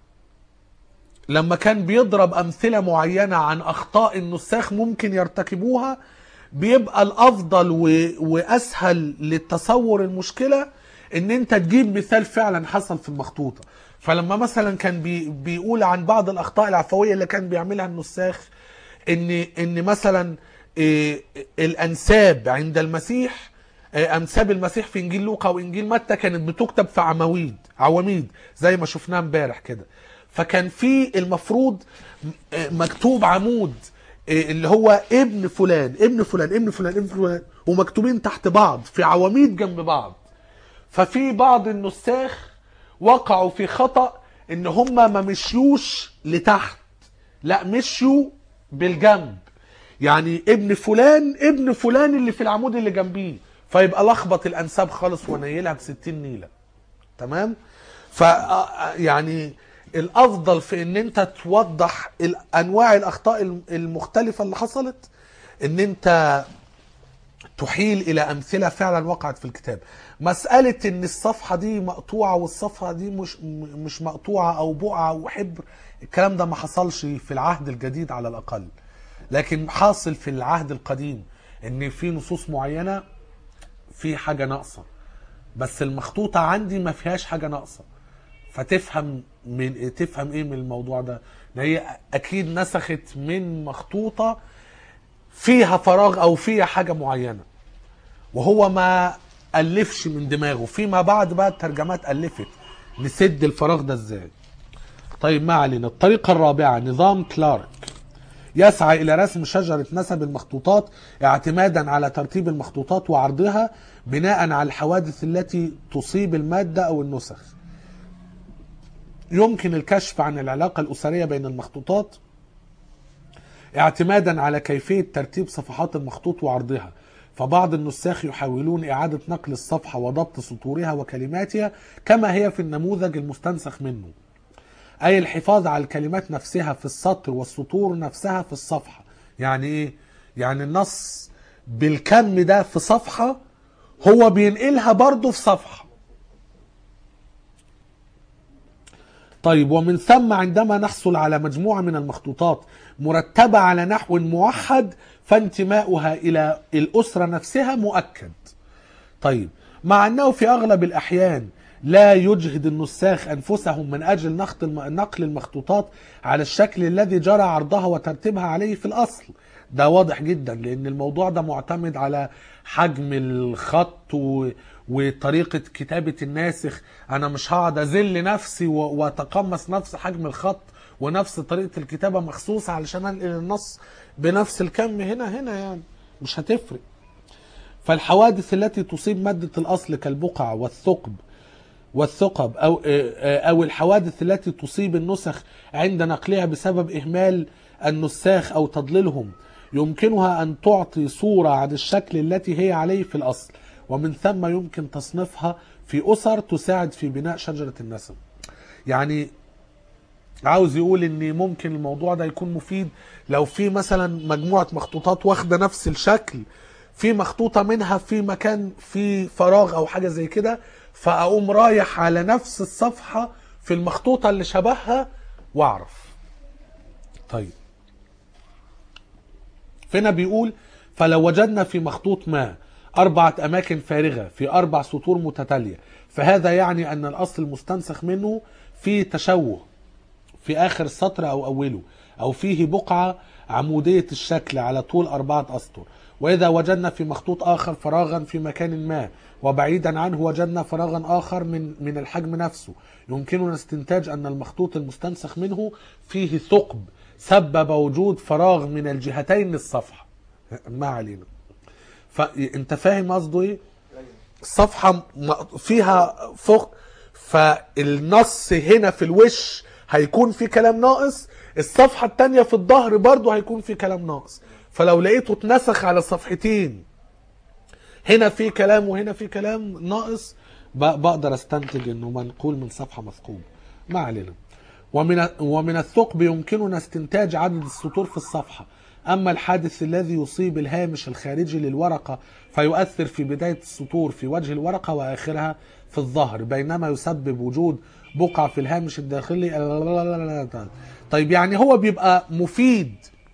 لما كان بيضرب امثله معينه عن اخطاء النساخ ممكن يرتكبوها بيبقى الافضل و... واسهل للتصور المشكله ان انت تجيب مثال فعلا حصل في المخطوطه فلما مثلا كان بي... بيقول عن بعض الاخطاء العفويه اللي كان بيعملها النساخ ان ان مثلا إيه الانساب عند المسيح إيه انساب المسيح في انجيل لوقا وانجيل متى كانت بتكتب في عواميد عواميد زي ما شفناه امبارح كده فكان في المفروض م- آه، مكتوب عمود آه، اللي هو ابن فلان ابن فلان ابن فلان ابن فلان ومكتوبين تحت بعض في عواميد جنب بعض ففي بعض النساخ وقعوا في خطأ ان هم ما مشيوش لتحت لا مشيوا بالجنب يعني ابن فلان ابن فلان اللي في العمود اللي جنبيه فيبقى لخبط الانساب خالص ونيلها ب 60 نيله تمام ف يعني الافضل في ان انت توضح ال- انواع الاخطاء الم- المختلفه اللي حصلت ان انت تحيل الى امثله فعلا وقعت في الكتاب مساله ان الصفحه دي مقطوعه والصفحه دي مش م- مش مقطوعه او بقعه او حبر الكلام ده ما حصلش في العهد الجديد على الاقل لكن حاصل في العهد القديم ان في نصوص معينه في حاجه ناقصه بس المخطوطه عندي ما فيهاش حاجه ناقصه فتفهم من تفهم ايه من الموضوع ده ان هي اكيد نسخت من مخطوطه فيها فراغ او فيها حاجه معينه وهو ما الفش من دماغه فيما بعد بقى الترجمات الفت نسد الفراغ ده ازاي طيب ما علينا الطريقه الرابعه نظام كلارك يسعى الى رسم شجره نسب المخطوطات اعتمادا على ترتيب المخطوطات وعرضها بناء على الحوادث التي تصيب الماده او النسخ يمكن الكشف عن العلاقه الاسريه بين المخطوطات اعتمادا على كيفيه ترتيب صفحات المخطوط وعرضها فبعض النساخ يحاولون اعاده نقل الصفحه وضبط سطورها وكلماتها كما هي في النموذج المستنسخ منه أي الحفاظ على الكلمات نفسها في السطر والسطور نفسها في الصفحة يعني إيه؟ يعني النص بالكم ده في صفحة هو بينقلها برضه في صفحة طيب ومن ثم عندما نحصل على مجموعة من المخطوطات مرتبة على نحو موحد فانتماؤها إلى الأسرة نفسها مؤكد طيب مع أنه في أغلب الأحيان لا يجهد النساخ أنفسهم من أجل نقل الم- نقل المخطوطات على الشكل الذي جرى عرضها وترتيبها عليه في الأصل ده واضح جدا لأن الموضوع ده معتمد على حجم الخط و... وطريقة كتابة الناسخ أنا مش هقعد أذل نفسي و... وأتقمص نفس حجم الخط ونفس طريقة الكتابة مخصوص علشان أنقل النص بنفس الكم هنا هنا يعني مش هتفرق فالحوادث التي تصيب مادة الأصل كالبقع والثقب والثقب أو أو الحوادث التي تصيب النسخ عند نقلها بسبب إهمال النساخ أو تضليلهم يمكنها أن تعطي صورة عن الشكل التي هي عليه في الأصل ومن ثم يمكن تصنيفها في أسر تساعد في بناء شجرة النسب يعني عاوز يقول ان ممكن الموضوع ده يكون مفيد لو في مثلا مجموعة مخطوطات واخدة نفس الشكل في مخطوطة منها في مكان في فراغ او حاجة زي كده فاقوم رايح على نفس الصفحة في المخطوطة اللي شبهها واعرف طيب فهنا بيقول فلو وجدنا في مخطوط ما أربعة أماكن فارغة في أربع سطور متتالية فهذا يعني أن الأصل المستنسخ منه فيه تشوه في آخر السطر أو أوله أو فيه بقعة عمودية الشكل على طول أربعة أسطر وإذا وجدنا في مخطوط آخر فراغا في مكان ما وبعيدا عنه وجدنا فراغا آخر من من الحجم نفسه يمكننا استنتاج أن المخطوط المستنسخ منه فيه ثقب سبب وجود فراغ من الجهتين للصفحة ما علينا فأنت فاهم قصده إيه؟ ايوه الصفحة م- فيها فوق فالنص هنا في الوش هيكون في كلام ناقص الصفحة التانية في الظهر برضو هيكون في كلام ناقص فلو لقيته اتنسخ على صفحتين هنا في كلام وهنا في كلام ناقص ب- بقدر استنتج انه منقول من صفحة مثقوب ما علينا ومن ومن الثقب يمكننا استنتاج عدد السطور في الصفحة أما الحادث الذي يصيب الهامش الخارجي للورقة فيؤثر في بداية السطور في وجه الورقة وآخرها في الظهر بينما يسبب وجود بقعة في الهامش الداخلي طيب يعني هو بيبقى مفيد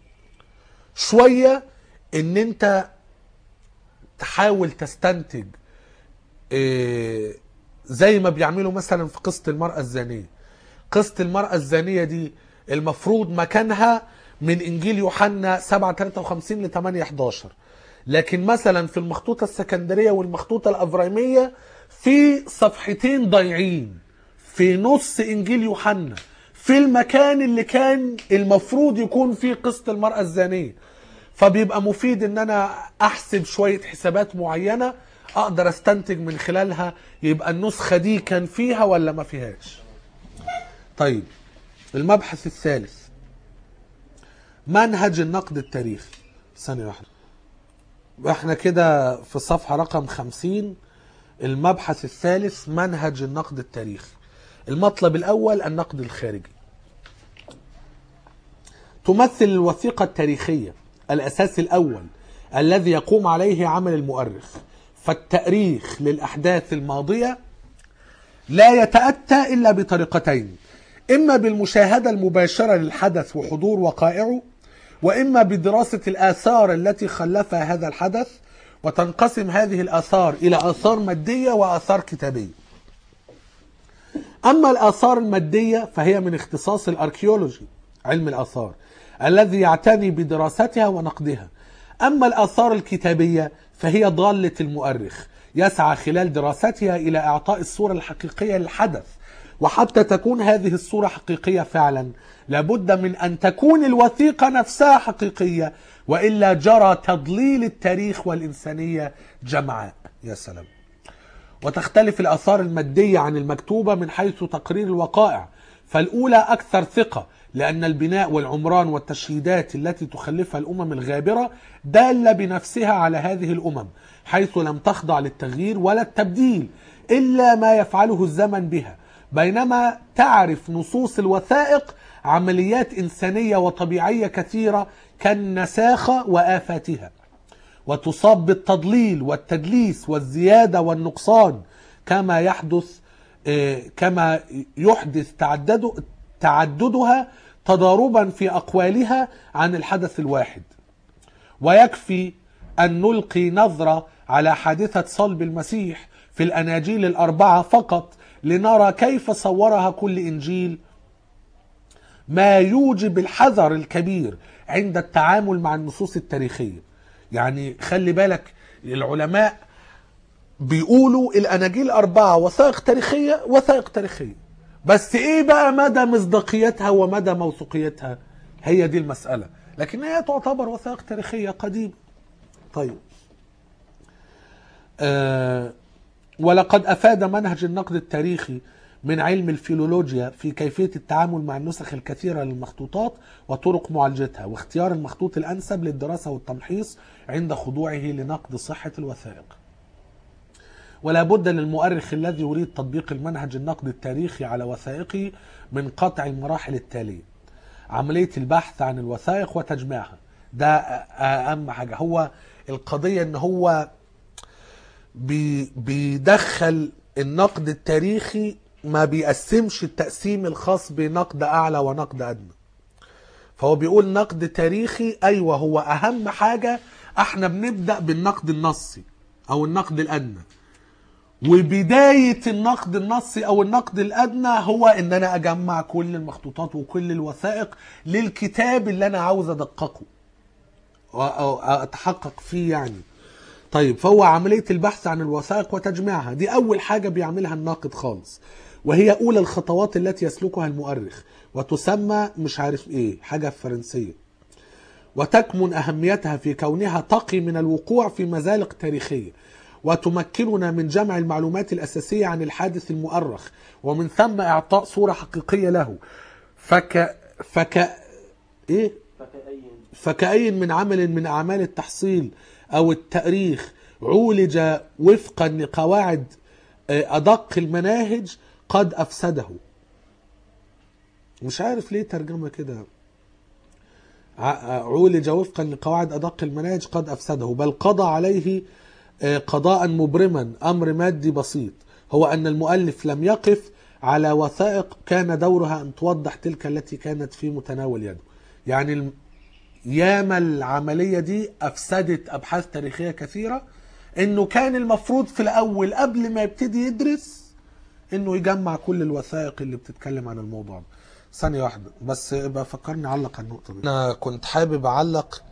شوية ان انت تحاول تستنتج إيه، زي ما بيعملوا مثلا في قصة المرأة الزانية قصة المرأة الزانية دي المفروض مكانها من إنجيل يوحنا 7 53 ل 8 11 لكن مثلا في المخطوطة السكندرية والمخطوطة الأفرايمية في صفحتين ضايعين في نص إنجيل يوحنا في المكان اللي كان المفروض يكون فيه قصة المرأة الزانية فبيبقى مفيد ان انا احسب شوية حسابات معينة اقدر استنتج من خلالها يبقى النسخة دي كان فيها ولا ما فيهاش طيب المبحث الثالث منهج النقد التاريخي ثانية واحدة احنا كده في الصفحة رقم خمسين المبحث الثالث منهج النقد التاريخي المطلب الأول النقد الخارجي تمثل الوثيقة التاريخية الأساس الأول الذي يقوم عليه عمل المؤرخ فالتأريخ للأحداث الماضية لا يتأتى إلا بطريقتين إما بالمشاهدة المباشرة للحدث وحضور وقائعه وإما بدراسة الآثار التي خلفها هذا الحدث وتنقسم هذه الآثار إلى آثار مادية وآثار كتابية أما الآثار المادية فهي من اختصاص الأركيولوجي علم الآثار الذي يعتني بدراستها ونقدها أما الآثار الكتابية فهي ضالة المؤرخ يسعى خلال دراستها إلى إعطاء الصورة الحقيقية للحدث وحتى تكون هذه الصورة حقيقية فعلا لابد من أن تكون الوثيقة نفسها حقيقية وإلا جرى تضليل التاريخ والإنسانية جمعاء يا سلام وتختلف الآثار المادية عن المكتوبة من حيث تقرير الوقائع فالأولى أكثر ثقة لأن البناء والعمران والتشييدات التي تخلفها الأمم الغابرة دالة بنفسها على هذه الأمم حيث لم تخضع للتغيير ولا التبديل إلا ما يفعله الزمن بها بينما تعرف نصوص الوثائق عمليات إنسانية وطبيعية كثيرة كالنساخة وآفاتها وتصاب بالتضليل والتدليس والزيادة والنقصان كما يحدث آه، كما يحدث تعدد تعددها تضاربا في أقوالها عن الحدث الواحد ويكفي أن نلقي نظرة على حادثة صلب المسيح في الأناجيل الأربعة فقط لنرى كيف صورها كل إنجيل ما يوجب الحذر الكبير عند التعامل مع النصوص التاريخية يعني خلي بالك العلماء بيقولوا الأناجيل أربعة وثائق تاريخية وثائق تاريخية بس إيه بقى مدى مصداقيتها ومدى موثوقيتها هي دي المسألة لكن هي تعتبر وثائق تاريخية قديمة طيب آه ولقد أفاد منهج النقد التاريخي من علم الفيلولوجيا في كيفية التعامل مع النسخ الكثيرة للمخطوطات وطرق معالجتها واختيار المخطوط الأنسب للدراسة والتمحيص عند خضوعه لنقد صحة الوثائق ولا بد للمؤرخ الذي يريد تطبيق المنهج النقد التاريخي على وثائقه من قطع المراحل التالية عملية البحث عن الوثائق وتجميعها ده أهم حاجة هو القضية ان هو بي بيدخل النقد التاريخي ما بيقسمش التقسيم الخاص بنقد اعلى ونقد ادنى فهو بيقول نقد تاريخي ايوه هو اهم حاجه احنا بنبدا بالنقد النصي او النقد الادنى وبدايه النقد النصي او النقد الادنى هو ان انا اجمع كل المخطوطات وكل الوثائق للكتاب اللي انا عاوز ادققه أو اتحقق فيه يعني طيب فهو عملية البحث عن الوثائق وتجميعها دي أول حاجة بيعملها الناقد خالص وهي أولى الخطوات التي يسلكها المؤرخ وتسمى مش عارف إيه حاجة فرنسية وتكمن أهميتها في كونها تقي من الوقوع في مزالق تاريخية وتمكننا من جمع المعلومات الأساسية عن الحادث المؤرخ ومن ثم إعطاء صورة حقيقية له فك فك إيه فكأي فكأي من عمل من أعمال التحصيل أو التأريخ عولج وفقا لقواعد آه، أدق المناهج قد أفسده مش عارف ليه ترجمة كده ع- عولج وفقا لقواعد أدق المناهج قد أفسده بل قضى عليه آه، قضاء مبرما أمر مادي بسيط هو أن المؤلف لم يقف على وثائق كان دورها أن توضح تلك التي كانت في متناول يده يعني الم- ياما العملية دي أفسدت أبحاث تاريخية كثيرة إنه كان المفروض في الأول قبل ما يبتدي يدرس إنه يجمع كل الوثائق اللي بتتكلم عن الموضوع ده ثانية واحدة بس ابقى فكرني أعلق على النقطة دي أنا كنت حابب أعلق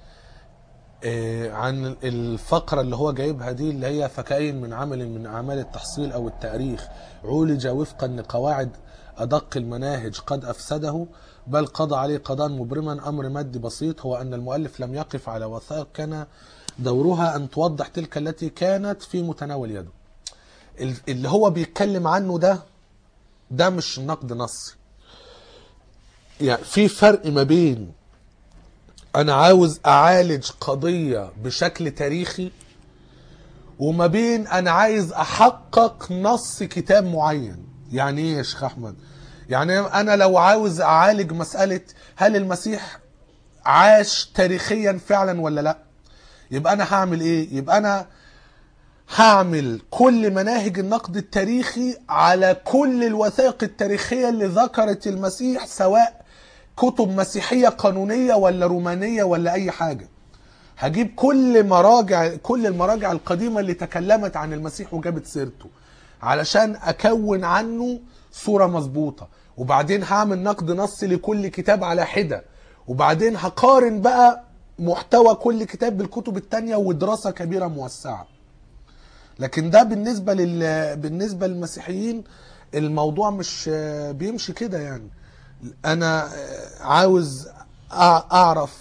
آه، عن الفقرة اللي هو جايبها دي اللي هي فكأين من عمل من أعمال التحصيل أو التأريخ عولج وفقا لقواعد أدق المناهج قد أفسده بل قضى عليه قضاء مبرما أمر مادي بسيط هو أن المؤلف لم يقف على وثائق كان دورها أن توضح تلك التي كانت في متناول يده ال- اللي هو بيتكلم عنه ده ده مش نقد نصي يعني في فرق ما بين انا عاوز اعالج قضية بشكل تاريخي وما بين انا عايز احقق نص كتاب معين يعني ايه يا شيخ احمد يعني انا لو عاوز اعالج مسألة هل المسيح عاش تاريخيا فعلا ولا لا يبقى انا هعمل ايه يبقى انا هعمل كل مناهج النقد التاريخي على كل الوثائق التاريخية اللي ذكرت المسيح سواء كتب مسيحية قانونية ولا رومانية ولا أي حاجة هجيب كل مراجع كل المراجع القديمة اللي تكلمت عن المسيح وجابت سيرته علشان أكون عنه صورة مظبوطة وبعدين هعمل نقد نصي لكل كتاب على حدة وبعدين هقارن بقى محتوى كل كتاب بالكتب التانية ودراسة كبيرة موسعة لكن ده بالنسبة لل بالنسبة للمسيحيين الموضوع مش بيمشي كده يعني انا عاوز أع- اعرف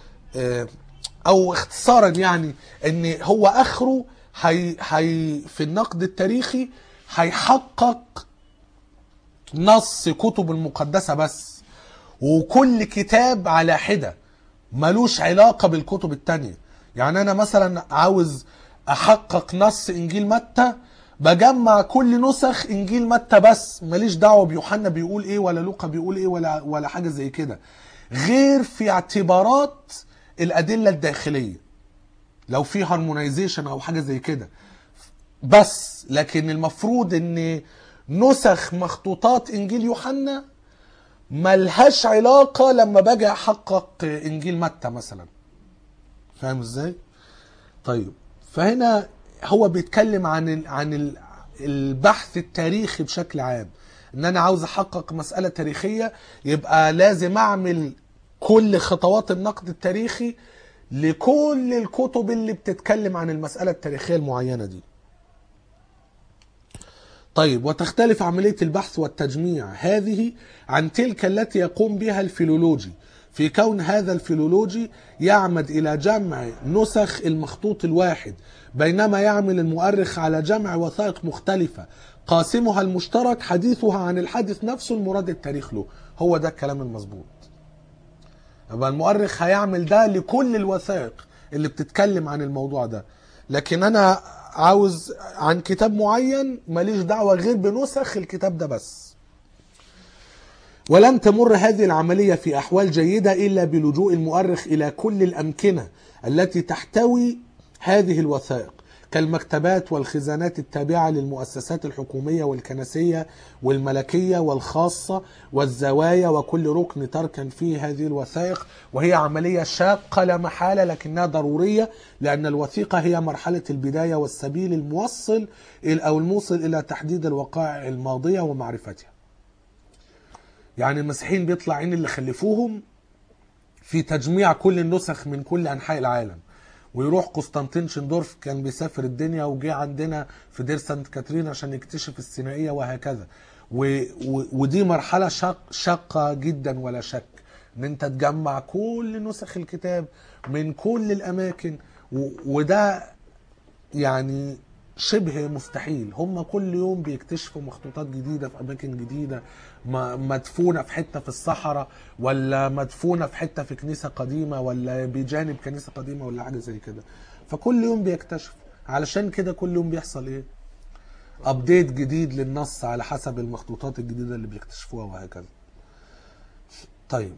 او اختصارا يعني ان هو اخره هي هي في النقد التاريخي هيحقق نص كتب المقدسة بس وكل كتاب على حدة ملوش علاقة بالكتب التانية يعني أنا مثلا عاوز أحقق نص إنجيل متى بجمع كل نسخ إنجيل متى بس ماليش دعوة بيوحنا بيقول إيه ولا لوقا بيقول إيه ولا ولا حاجة زي كده غير في اعتبارات الأدلة الداخلية لو في هارمونايزيشن أو حاجة زي كده بس لكن المفروض ان نسخ مخطوطات انجيل يوحنا ملهاش علاقة لما باجي احقق انجيل متى مثلا فاهم ازاي طيب فهنا هو بيتكلم عن ال عن ال البحث التاريخي بشكل عام ان انا عاوز احقق مسألة تاريخية يبقى لازم اعمل كل خطوات النقد التاريخي لكل الكتب اللي بتتكلم عن المسألة التاريخية المعينة دي طيب وتختلف عملية البحث والتجميع هذه عن تلك التي يقوم بها الفيلولوجي في كون هذا الفيلولوجي يعمد إلى جمع نسخ المخطوط الواحد بينما يعمل المؤرخ على جمع وثائق مختلفة قاسمها المشترك حديثها عن الحادث نفسه المراد التاريخ له هو ده الكلام المظبوط يبقى المؤرخ هيعمل ده لكل الوثائق اللي بتتكلم عن الموضوع ده لكن انا عاوز عن كتاب معين ماليش دعوة غير بنسخ الكتاب ده بس ولن تمر هذه العملية في أحوال جيدة إلا بلجوء المؤرخ إلى كل الأمكنة التي تحتوي هذه الوثائق كالمكتبات والخزانات التابعة للمؤسسات الحكومية والكنسية والملكية والخاصة والزوايا وكل ركن تركن فيه هذه الوثائق وهي عملية شاقة لا محالة لكنها ضرورية لأن الوثيقة هي مرحلة البداية والسبيل الموصل إلى- أو الموصل إلى تحديد الوقائع الماضية ومعرفتها يعني المسيحيين بيطلع عين اللي خلفوهم في تجميع كل النسخ من كل انحاء العالم ويروح قسطنطين شندورف كان بيسافر الدنيا وجه عندنا في دير سانت كاترين عشان يكتشف السينائيه وهكذا و... و... ودي مرحله شاق... شاقه جدا ولا شك ان انت تجمع كل نسخ الكتاب من كل الاماكن و... وده يعني شبه مستحيل هم كل يوم بيكتشفوا مخطوطات جديدة في أماكن جديدة م- مدفونة في حتة في الصحراء ولا مدفونة في حتة في كنيسة قديمة ولا بجانب كنيسة قديمة ولا حاجة زي كده فكل يوم بيكتشفوا علشان كده كل يوم بيحصل ايه ابديت جديد للنص على حسب المخطوطات الجديدة اللي بيكتشفوها وهكذا طيب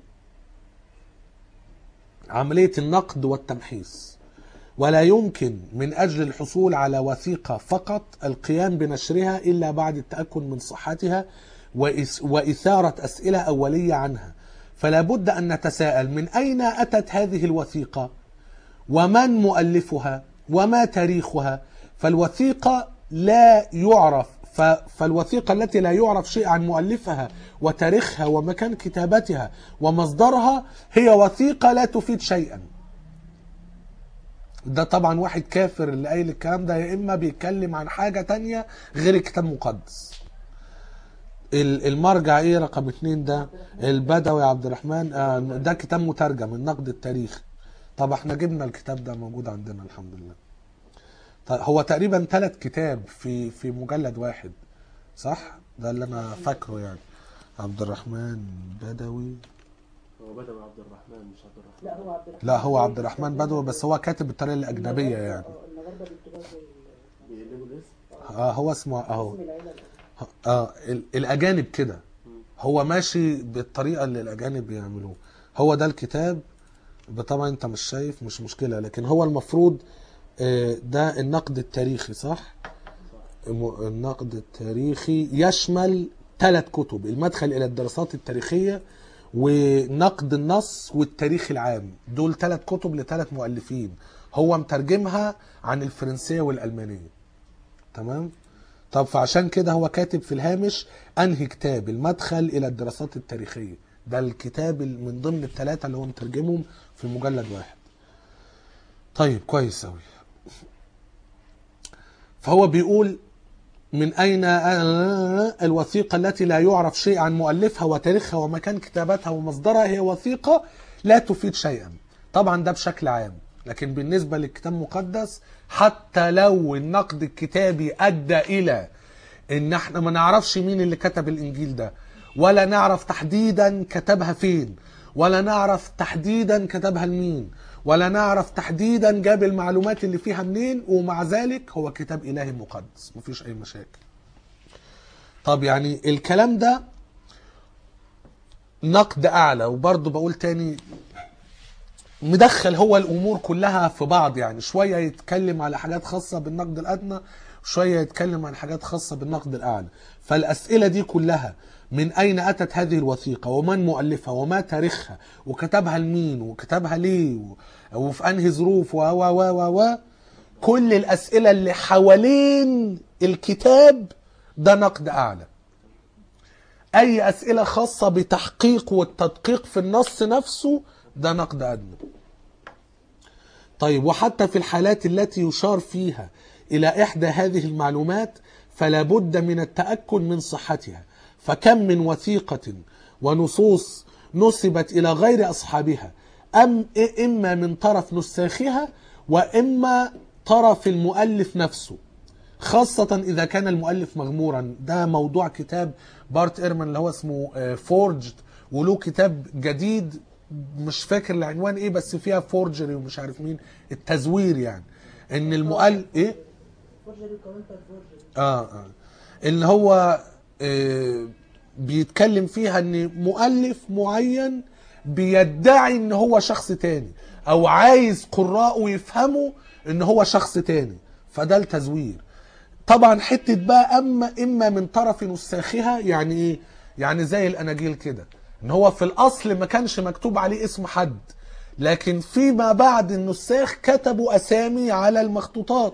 عملية النقد والتمحيص ولا يمكن من أجل الحصول على وثيقة فقط القيام بنشرها إلا بعد التأكد من صحتها وإس- وإثارة أسئلة أولية عنها فلا بد أن نتساءل من أين أتت هذه الوثيقة ومن مؤلفها وما تاريخها فالوثيقة لا يعرف ف- فالوثيقة التي لا يعرف شيء عن مؤلفها وتاريخها ومكان كتابتها ومصدرها هي وثيقة لا تفيد شيئا ده طبعا واحد كافر اللي قايل الكلام ده يا اما بيتكلم عن حاجة تانية غير الكتاب المقدس ال- المرجع ايه رقم اتنين ده البدوي عبد الرحمن آه، ده كتاب مترجم النقد التاريخي طب احنا جبنا الكتاب ده موجود عندنا الحمد لله طيب هو تقريبا ثلاث كتاب في في مجلد واحد صح ده اللي انا فاكره يعني عبد الرحمن بدوي هو بدوي عبد الرحمن مش عبد الرحمن لا هو عبد الرحمن لا هو عبد الرحمن بدوي بس هو كاتب بالطريقه الاجنبيه يعني اه النهارده بيكتبوها زي ال- بيقلبوا الاسم اه هو اسمه اهو اسم العيله اه ال- الاجانب كده هو ماشي بالطريقه اللي الاجانب بيعملوه هو ده الكتاب طبعا انت مش شايف مش مشكله لكن هو المفروض آه، ده النقد التاريخي صح الم- النقد التاريخي يشمل ثلاث كتب المدخل الى الدراسات التاريخيه ونقد النص والتاريخ العام دول ثلاث كتب لثلاث مؤلفين هو مترجمها عن الفرنسيه والالمانيه تمام طب فعشان كده هو كاتب في الهامش انهي كتاب المدخل الى الدراسات التاريخيه ده الكتاب ال- من ضمن الثلاثه اللي هو مترجمهم في مجلد واحد طيب كويس قوي فهو بيقول من أين الوثيقة التي لا يعرف شيء عن مؤلفها وتاريخها ومكان كتابتها ومصدرها هي وثيقة لا تفيد شيئا طبعا ده بشكل عام لكن بالنسبة للكتاب المقدس حتى لو النقد الكتابي أدى إلى إن احنا ما نعرفش مين اللي كتب الإنجيل ده ولا نعرف تحديدا كتبها فين ولا نعرف تحديدا كتبها لمين ولا نعرف تحديدا جاب المعلومات اللي فيها منين ومع ذلك هو كتاب إلهي مقدس مفيش أي مشاكل طب يعني الكلام ده نقد أعلى وبرضه بقول تاني مدخل هو الامور كلها في بعض يعني شويه يتكلم على حاجات خاصه بالنقد الادنى وشويه يتكلم عن حاجات خاصه بالنقد الاعلى فالاسئله دي كلها من اين اتت هذه الوثيقه ومن مؤلفها وما تاريخها وكتبها لمين وكتبها ليه و- وفي انهي ظروف و و و و و كل الاسئله اللي حوالين الكتاب ده نقد اعلى اي اسئله خاصه بتحقيق والتدقيق في النص نفسه ده نقد ادنى طيب وحتى في الحالات التي يشار فيها الى احدى هذه المعلومات فلا بد من التاكد من صحتها فكم من وثيقه ونصوص نسبت الى غير اصحابها ام اما من طرف نساخها واما طرف المؤلف نفسه خاصة إذا كان المؤلف مغمورا ده موضوع كتاب بارت إيرمان اللي هو اسمه فورجد وله كتاب جديد مش فاكر العنوان ايه بس فيها فورجري ومش عارف مين التزوير يعني ان المؤلف ايه فورجري كاونتر فورجري اه اه اللي هو آه بيتكلم فيها ان مؤلف معين بيدعي ان هو شخص تاني او عايز قراءه يفهموا ان هو شخص تاني فده التزوير طبعا حته بقى اما اما من طرف نساخها يعني ايه يعني زي الاناجيل كده ان هو في الاصل ما كانش مكتوب عليه اسم حد لكن فيما بعد النساخ كتبوا اسامي على المخطوطات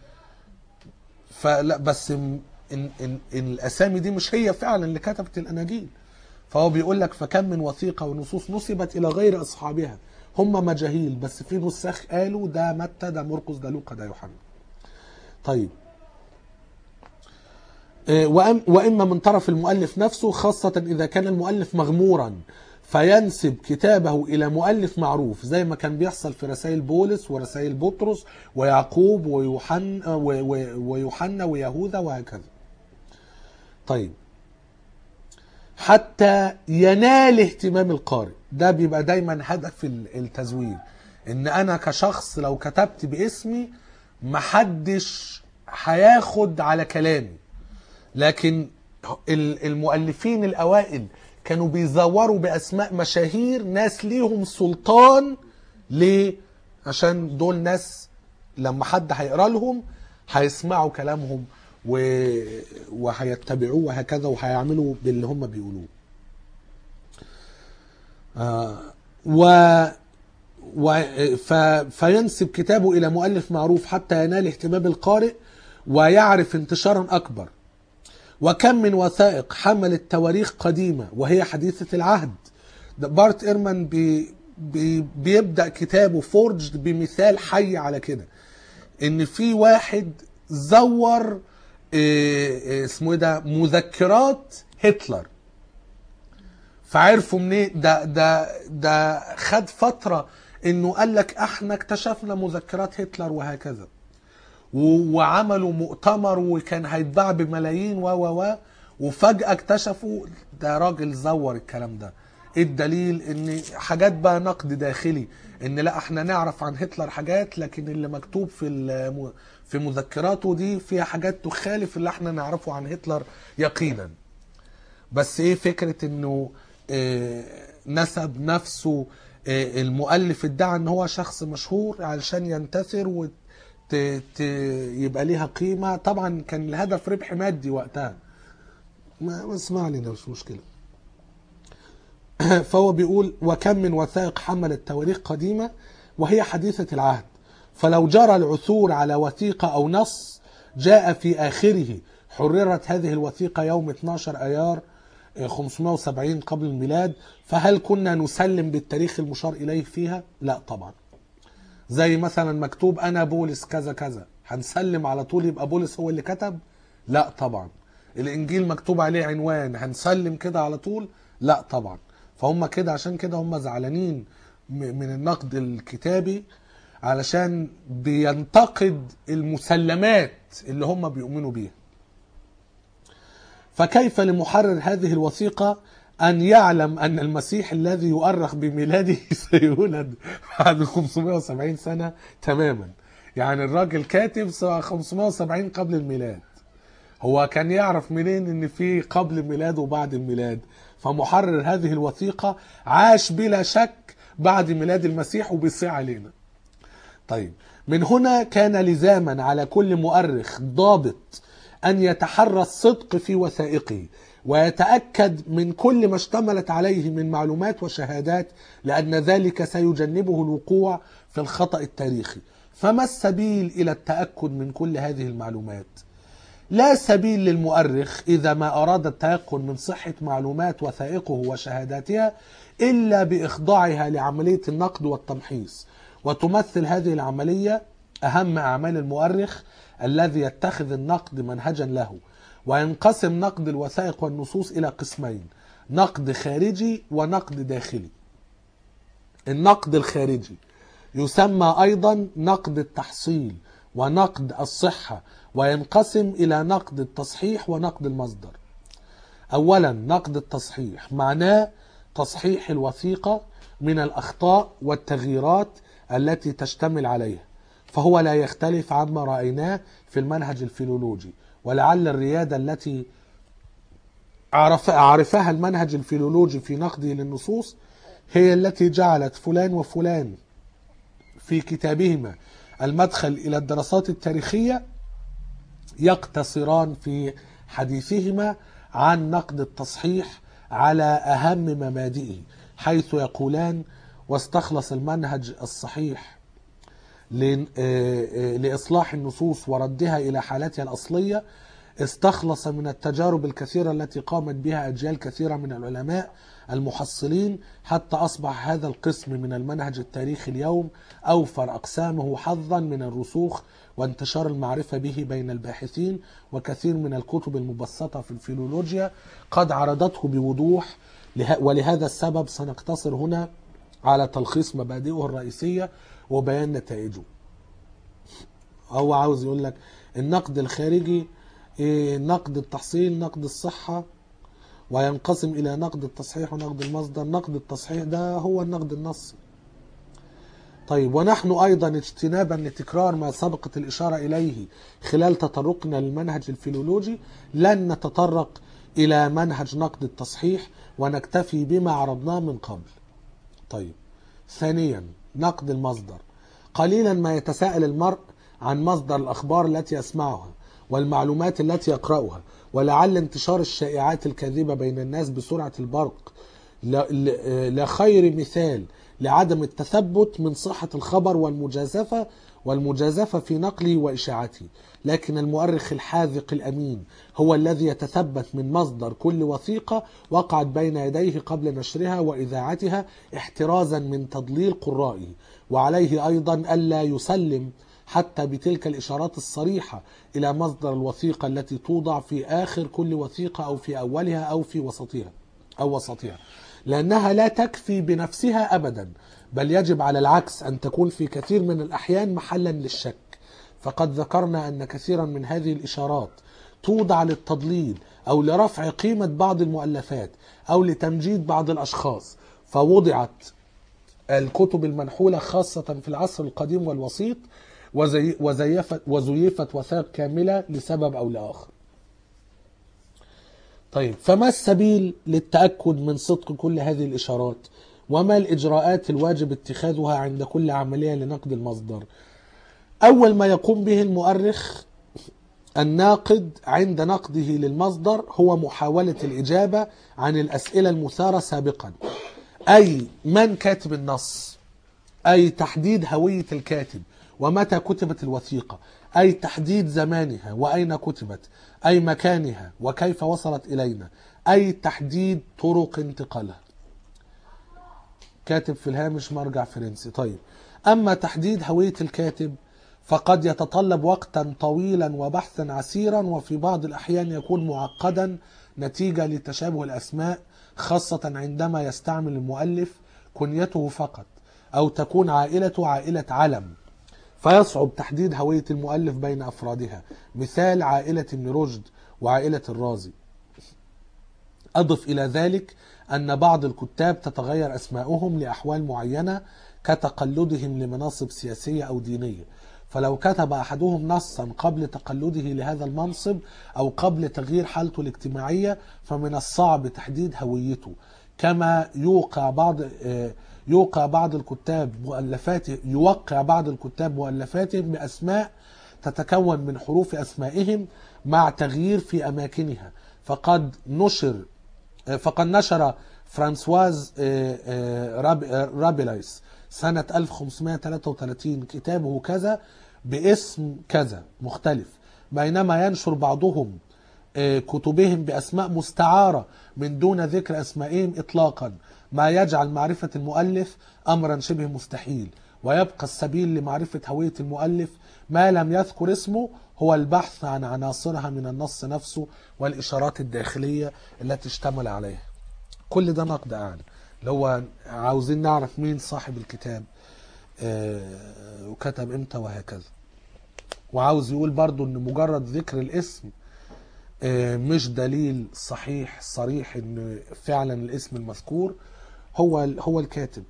فلا بس م- إن, إن, إن الاسامي دي مش هي فعلا اللي كتبت الاناجيل فهو بيقول لك فكم من وثيقه ونصوص نسبت الى غير اصحابها هم مجاهيل بس في نساخ قالوا ده متى ده مرقس ده لوقا ده يوحنا طيب آه، وأم- واما من طرف المؤلف نفسه خاصه اذا كان المؤلف مغمورا فينسب كتابه الى مؤلف معروف زي ما كان بيحصل في رسائل بولس ورسائل بطرس ويعقوب ويوحنا و- و- ويوحنا ويهوذا وهكذا طيب حتى ينال اهتمام القارئ ده بيبقى دايما هدف ال- التزوير ان انا كشخص لو كتبت باسمي محدش هياخد على كلامي لكن ال- المؤلفين الاوائل كانوا بيزوروا باسماء مشاهير ناس ليهم سلطان ليه عشان دول ناس لما حد هيقرا لهم هيسمعوا كلامهم و... وهيتبعوه وهكذا وهيعملوا باللي هم بيقولوه آه و... و... ف... فينسب كتابه الى مؤلف معروف حتى ينال اهتمام القارئ ويعرف انتشارا اكبر وكم من وثائق حملت تواريخ قديمة وهي حديثة العهد ده بارت إيرمان بي بي بيبدأ كتابه فورجد بمثال حي على كده إن في واحد زور إيه، إيه، اسمه إيه ده مذكرات هتلر فعرفوا منين ده ده ده خد فترة إنه قال لك إحنا اكتشفنا مذكرات هتلر وهكذا و- وعملوا مؤتمر وكان هيتباع بملايين و و و وفجأة اكتشفوا ده راجل زور الكلام ده ايه الدليل ان حاجات بقى نقد داخلي ان لا احنا نعرف عن هتلر حاجات لكن اللي مكتوب في الم- في مذكراته دي فيها حاجات تخالف اللي احنا نعرفه عن هتلر يقينا بس ايه فكرة انه آه، نسب نفسه آه، المؤلف ادعى ان هو شخص مشهور علشان ينتثر وت ت- يبقى ليها قيمة طبعا كان الهدف ربح مادي وقتها ما ما اسمع لنا مش مشكلة فهو بيقول وكم من وثائق حملت تواريخ قديمة وهي حديثة العهد فلو جرى العثور على وثيقة أو نص جاء في آخره حررت هذه الوثيقة يوم 12 أيار 570 قبل الميلاد فهل كنا نسلم بالتاريخ المشار إليه فيها؟ لا طبعا زي مثلا مكتوب انا بولس كذا كذا هنسلم على طول يبقى بولس هو اللي كتب لا طبعا الانجيل مكتوب عليه عنوان هنسلم كده على طول لا طبعا فهم كده عشان كده هم زعلانين م- من النقد الكتابي علشان بينتقد المسلمات اللي هم بيؤمنوا بيها فكيف لمحرر هذه الوثيقة أن يعلم أن المسيح الذي يؤرخ بميلاده سيولد بعد 570 سنة تماما يعني الراجل كاتب سنة 570 قبل الميلاد هو كان يعرف منين ان في قبل الميلاد وبعد الميلاد فمحرر هذه الوثيقة عاش بلا شك بعد ميلاد المسيح وبيصيع علينا طيب من هنا كان لزاما على كل مؤرخ ضابط أن يتحرى الصدق في وثائقه ويتأكد من كل ما اشتملت عليه من معلومات وشهادات لأن ذلك سيجنبه الوقوع في الخطأ التاريخي فما السبيل إلى التأكد من كل هذه المعلومات؟ لا سبيل للمؤرخ إذا ما أراد التيقن من صحة معلومات وثائقه وشهاداتها إلا بإخضاعها لعملية النقد والتمحيص وتمثل هذه العملية أهم أعمال المؤرخ الذي يتخذ النقد منهجا له وينقسم نقد الوثائق والنصوص إلى قسمين نقد خارجي ونقد داخلي النقد الخارجي يسمى أيضا نقد التحصيل ونقد الصحة وينقسم إلى نقد التصحيح ونقد المصدر أولا نقد التصحيح معناه تصحيح الوثيقة من الأخطاء والتغييرات التي تشتمل عليها فهو لا يختلف عما رأيناه في المنهج الفيلولوجي ولعل الريادة التي عرف عرفها المنهج الفيلولوجي في نقده للنصوص هي التي جعلت فلان وفلان في كتابهما المدخل إلى الدراسات التاريخية يقتصران في حديثهما عن نقد التصحيح على أهم مبادئه حيث يقولان واستخلص المنهج الصحيح ل- آه، آه، لإصلاح النصوص وردها إلى حالتها الأصلية استخلص من التجارب الكثيرة التي قامت بها أجيال كثيرة من العلماء المحصلين حتى أصبح هذا القسم من المنهج التاريخي اليوم أوفر أقسامه حظا من الرسوخ وانتشار المعرفة به بين الباحثين وكثير من الكتب المبسطة في الفيلولوجيا قد عرضته بوضوح له- ولهذا السبب سنقتصر هنا على تلخيص مبادئه الرئيسية وبيان نتائجه هو عاوز يقول لك النقد الخارجي إيه، نقد التحصيل نقد الصحة وينقسم إلى نقد التصحيح ونقد المصدر نقد التصحيح ده هو النقد النصي طيب ونحن أيضا اجتنابا لتكرار ما سبقت الإشارة إليه خلال تطرقنا للمنهج الفيلولوجي لن نتطرق إلى منهج نقد التصحيح ونكتفي بما عرضناه من قبل طيب ثانيا نقد المصدر قليلا ما يتساءل المرء عن مصدر الأخبار التي يسمعها والمعلومات التي يقرأها ولعل انتشار الشائعات الكاذبة بين الناس بسرعة البرق لا- لا لا خير مثال لعدم التثبت من صحة الخبر والمجازفة والمجازفة في نقله وإشاعته لكن المؤرخ الحاذق الأمين هو الذي يتثبت من مصدر كل وثيقة وقعت بين يديه قبل نشرها وإذاعتها احترازا من تضليل قرائه وعليه أيضا ألا يسلم حتى بتلك الإشارات الصريحة إلى مصدر الوثيقة التي توضع في آخر كل وثيقة أو في أولها أو في وسطها أو وسطها لأنها لا تكفي بنفسها أبدا بل يجب على العكس أن تكون في كثير من الأحيان محلا للشك فقد ذكرنا أن كثيرا من هذه الإشارات توضع للتضليل أو لرفع قيمة بعض المؤلفات أو لتمجيد بعض الأشخاص فوضعت الكتب المنحولة خاصة في العصر القديم والوسيط وزي وزيفت وزيفت وثائق كاملة لسبب أو لآخر طيب فما السبيل للتأكد من صدق كل هذه الإشارات وما الإجراءات الواجب اتخاذها عند كل عملية لنقد المصدر أول ما يقوم به المؤرخ الناقد عند نقده للمصدر هو محاولة الإجابة عن الأسئلة المثارة سابقا أي من كاتب النص أي تحديد هوية الكاتب ومتى كتبت الوثيقة أي تحديد زمانها وأين كتبت أي مكانها وكيف وصلت إلينا أي تحديد طرق انتقالها كاتب في الهامش مرجع فرنسي طيب أما تحديد هوية الكاتب فقد يتطلب وقتا طويلا وبحثا عسيرا وفي بعض الأحيان يكون معقدا نتيجة لتشابه الأسماء خاصة عندما يستعمل المؤلف كنيته فقط أو تكون عائلته عائلة علم فيصعب تحديد هوية المؤلف بين أفرادها مثال عائلة ابن رشد وعائلة الرازي أضف إلى ذلك أن بعض الكتاب تتغير أسماؤهم لأحوال معينة كتقلدهم لمناصب سياسية أو دينية فلو كتب أحدهم نصا قبل تقلده لهذا المنصب أو قبل تغيير حالته الاجتماعية فمن الصعب تحديد هويته كما يوقع بعض آه، يوقع بعض الكتاب مؤلفاته يوقع بعض الكتاب مؤلفاتهم بأسماء تتكون من حروف أسمائهم مع تغيير في أماكنها فقد نشر فقد نشر فرانسواز آه، آه، راب- آه، رابيلايس سنة 1533 كتابه كذا باسم كذا مختلف بينما ينشر بعضهم آه، كتبهم بأسماء مستعارة من دون ذكر أسمائهم إطلاقا ما يجعل معرفة المؤلف أمرا شبه مستحيل ويبقى السبيل لمعرفة هوية المؤلف ما لم يذكر اسمه هو البحث عن عناصرها من النص نفسه والإشارات الداخلية التي اشتمل عليها كل ده نقد أعلى اللي هو عاوزين نعرف مين صاحب الكتاب آه، وكتب امتى وهكذا وعاوز يقول برضو ان مجرد ذكر الاسم آه، مش دليل صحيح صريح ان فعلا الاسم المذكور هو هو الكاتب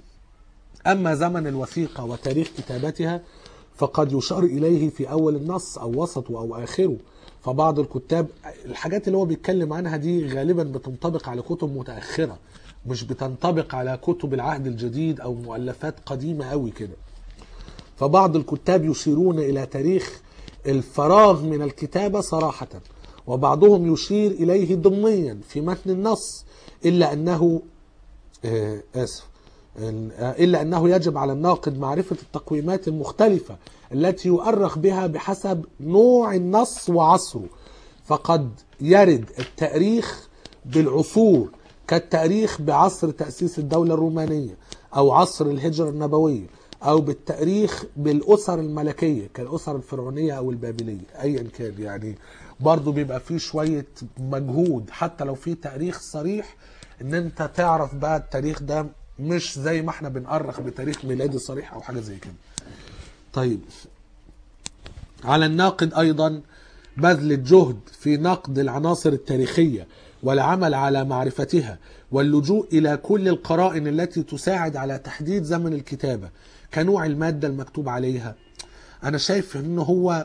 اما زمن الوثيقه وتاريخ كتابتها فقد يشار اليه في اول النص او وسطه او اخره فبعض الكتاب الحاجات اللي هو بيتكلم عنها دي غالبا بتنطبق على كتب متاخره مش بتنطبق على كتب العهد الجديد او مؤلفات قديمه قوي كده فبعض الكتاب يشيرون إلى تاريخ الفراغ من الكتابة صراحة وبعضهم يشير إليه ضمنيا في متن النص إلا أنه آه، آسف إلا أنه يجب على الناقد معرفة التقويمات المختلفة التي يؤرخ بها بحسب نوع النص وعصره فقد يرد التاريخ بالعصور كالتاريخ بعصر تأسيس الدولة الرومانية أو عصر الهجرة النبوية أو بالتاريخ بالأسر الملكية كالأسر الفرعونية أو البابلية أيا كان يعني برضو بيبقى فيه شوية مجهود حتى لو في تاريخ صريح ان انت تعرف بقى التاريخ ده مش زي ما احنا بنأرخ بتاريخ ميلادي صريح او حاجة زي كده طيب على الناقد ايضا بذل الجهد في نقد العناصر التاريخية والعمل على معرفتها واللجوء الى كل القرائن التي تساعد على تحديد زمن الكتابة كنوع المادة المكتوب عليها انا شايف ان هو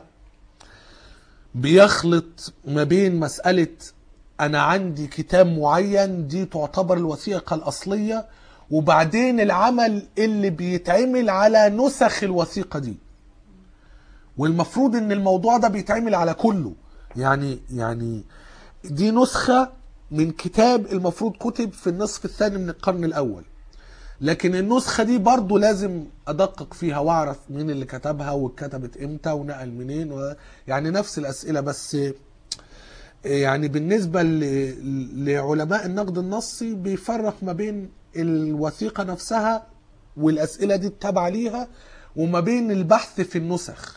بيخلط ما بين مسألة أنا عندي كتاب معين دي تعتبر الوثيقة الأصلية وبعدين العمل اللي بيتعمل على نسخ الوثيقة دي والمفروض ان الموضوع ده بيتعمل على كله يعني يعني دي نسخة من كتاب المفروض كتب في النصف الثاني من القرن الأول لكن النسخة دي برضو لازم أدقق فيها وأعرف مين اللي كتبها واتكتبت إمتى ونقل منين و... يعني نفس الأسئلة بس يعني بالنسبة ل... لعلماء النقد النصي بيفرق ما بين الوثيقة نفسها والأسئلة دي التابعة ليها وما بين البحث في النسخ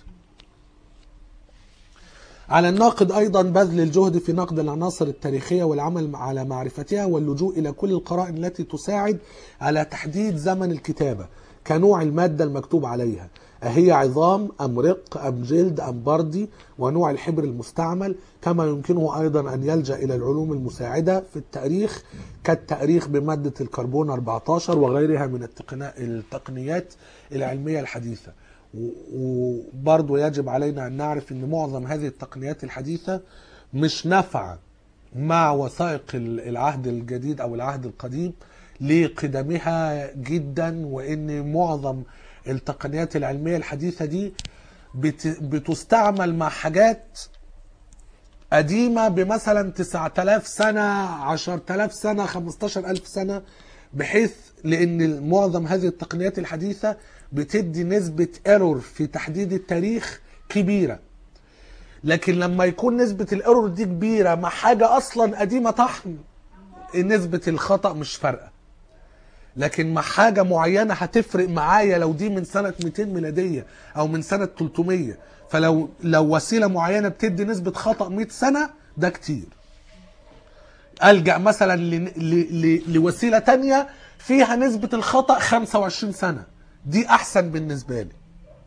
على الناقد أيضا بذل الجهد في نقد العناصر التاريخية والعمل على معرفتها واللجوء إلى كل القرائن التي تساعد على تحديد زمن الكتابة كنوع المادة المكتوب عليها أهي عظام أم رق أم جلد أم بردي ونوع الحبر المستعمل كما يمكنه أيضا أن يلجأ إلى العلوم المساعدة في التاريخ كالتاريخ بمادة الكربون 14 وغيرها من التقنا- التقنيات العلمية الحديثة و- وبرضو يجب علينا أن نعرف أن معظم هذه التقنيات الحديثة مش نافعة مع وثائق ال- العهد الجديد أو العهد القديم لقدمها جدا وأن معظم التقنيات العلمية الحديثة دي بت- بتستعمل مع حاجات قديمة بمثلا 9000 سنة 10000 سنة 15000 سنة بحيث لأن معظم هذه التقنيات الحديثة بتدي نسبة ايرور في تحديد التاريخ كبيرة لكن لما يكون نسبة الايرور دي كبيرة مع حاجة أصلا قديمة طحن نسبة الخطأ مش فارقة لكن مع حاجة معينة هتفرق معايا لو دي من سنة 200 ميلادية أو من سنة 300 فلو لو وسيلة معينة بتدي نسبة خطأ 100 سنة ده كتير ألجأ مثلا ل- ل- ل- لوسيلة تانية فيها نسبة الخطأ 25 سنة دي أحسن بالنسبة لي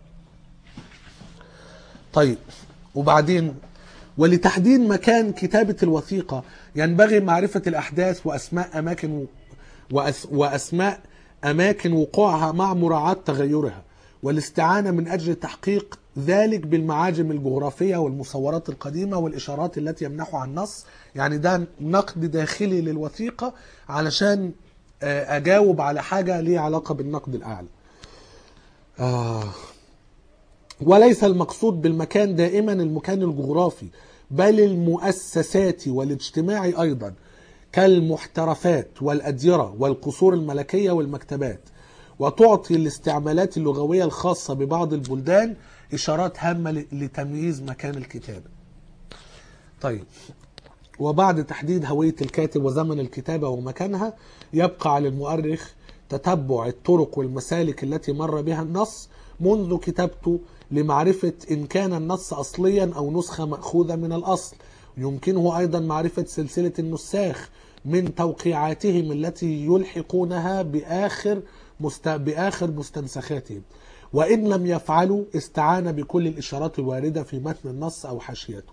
طيب وبعدين ولتحديد مكان كتابة الوثيقة ينبغي معرفة الأحداث وأسماء أماكن و... وأس... وأسماء أماكن وقوعها مع مراعاة تغيرها والاستعانة من أجل تحقيق ذلك بالمعاجم الجغرافية والمصورات القديمة والإشارات التي يمنحها النص يعني ده نقد داخلي للوثيقة علشان آه، أجاوب على حاجة ليها علاقة بالنقد الأعلى آه. وليس المقصود بالمكان دائما المكان الجغرافي بل المؤسساتي والاجتماعي ايضا كالمحترفات والاديره والقصور الملكيه والمكتبات وتعطي الاستعمالات اللغويه الخاصه ببعض البلدان اشارات هامه ل- لتمييز مكان الكتابه. طيب وبعد تحديد هوية الكاتب وزمن الكتابة ومكانها يبقى على المؤرخ تتبع الطرق والمسالك التي مر بها النص منذ كتابته لمعرفة إن كان النص أصليا أو نسخة مأخوذة من الأصل يمكنه أيضا معرفة سلسلة النساخ من توقيعاتهم التي يلحقونها بآخر مست... بآخر مستنسخاتهم وإن لم يفعلوا استعان بكل الإشارات الواردة في متن النص أو حاشيته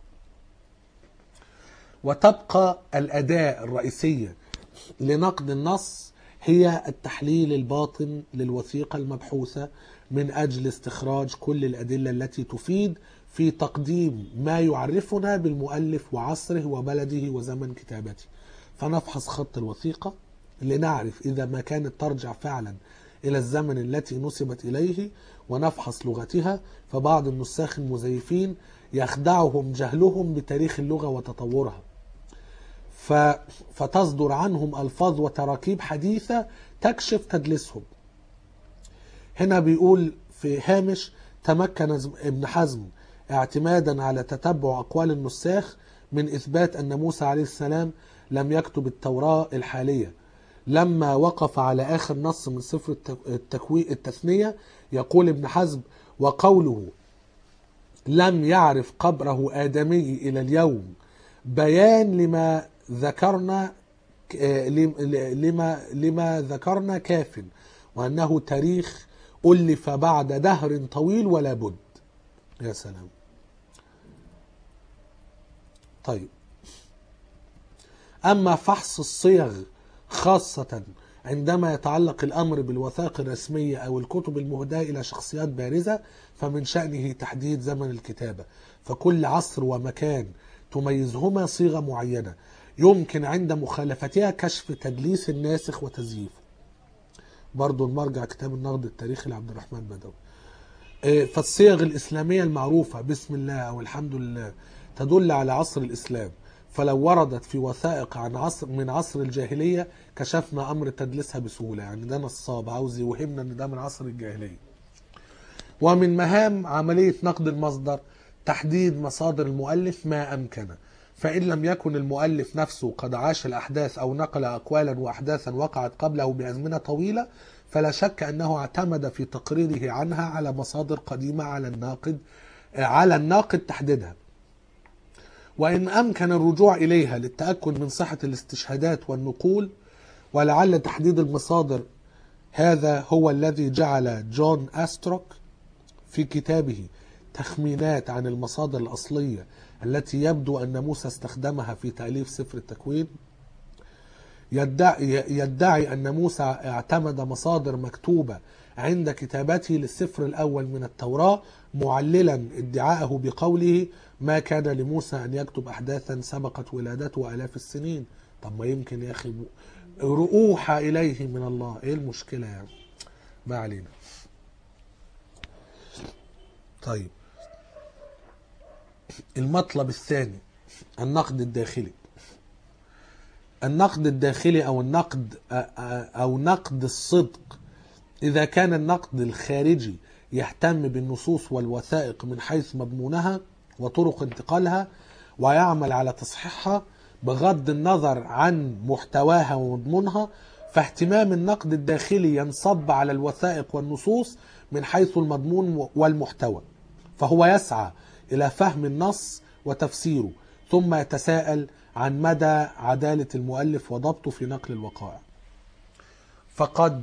وتبقى الأداة الرئيسية لنقد النص هي التحليل الباطن للوثيقة المبحوثة من أجل استخراج كل الأدلة التي تفيد في تقديم ما يعرفنا بالمؤلف وعصره وبلده وزمن كتابته فنفحص خط الوثيقة لنعرف إذا ما كانت ترجع فعلا إلى الزمن التي نسبت إليه ونفحص لغتها فبعض النساخ المزيفين يخدعهم جهلهم بتاريخ اللغة وتطورها ف... فتصدر عنهم ألفاظ وتراكيب حديثة تكشف تدليسهم هنا بيقول في هامش تمكن ز- ابن حزم اعتمادا على تتبع أقوال النساخ من إثبات أن موسى عليه السلام لم يكتب التوراة الحالية لما وقف على آخر نص من سفر الت- التكوي التثنية يقول ابن حزم وقوله لم يعرف قبره آدمي إلى اليوم بيان لما ذكرنا آه، لم- لما لما ذكرنا كاف وأنه تاريخ ألف بعد دهر طويل ولا بد يا سلام طيب أما فحص الصيغ خاصة عندما يتعلق الأمر بالوثائق الرسمية أو الكتب المهداة إلى شخصيات بارزة فمن شأنه تحديد زمن الكتابة فكل عصر ومكان تميزهما صيغة معينة يمكن عند مخالفتها كشف تدليس الناسخ وتزييفه برضو المرجع كتاب النقد التاريخي لعبد الرحمن بدوي آه، فالصيغ الإسلامية المعروفة بسم الله أو الحمد لله تدل على عصر الإسلام فلو وردت في وثائق عن عصر من عصر الجاهلية كشفنا أمر تدليسها بسهولة يعني ده نصاب عاوز يوهمنا أن ده من عصر الجاهلية ومن مهام عملية نقد المصدر تحديد مصادر المؤلف ما أمكن فإن لم يكن المؤلف نفسه قد عاش الأحداث أو نقل أقوالا وأحداثا وقعت قبله بأزمنة طويلة فلا شك أنه اعتمد في تقريره عنها على مصادر قديمة على الناقد على الناقد تحديدها وإن أمكن الرجوع إليها للتأكد من صحة الاستشهادات والنقول ولعل تحديد المصادر هذا هو الذي جعل جون أستروك في كتابه تخمينات عن المصادر الأصلية التي يبدو أن موسى استخدمها في تأليف سفر التكوين يدعي, يدعي أن موسى اعتمد مصادر مكتوبة عند كتابته للسفر الأول من التوراة معللا ادعاءه بقوله ما كان لموسى أن يكتب أحداثا سبقت ولادته آلاف السنين طب ما يمكن يا أخي رؤوحة إليه من الله إيه المشكلة يعني ما علينا طيب المطلب الثاني النقد الداخلي النقد الداخلي او النقد او نقد الصدق اذا كان النقد الخارجي يهتم بالنصوص والوثائق من حيث مضمونها وطرق انتقالها ويعمل على تصحيحها بغض النظر عن محتواها ومضمونها فاهتمام النقد الداخلي ينصب على الوثائق والنصوص من حيث المضمون والمحتوى فهو يسعى الى فهم النص وتفسيره ثم يتساءل عن مدى عدالة المؤلف وضبطه في نقل الوقائع فقد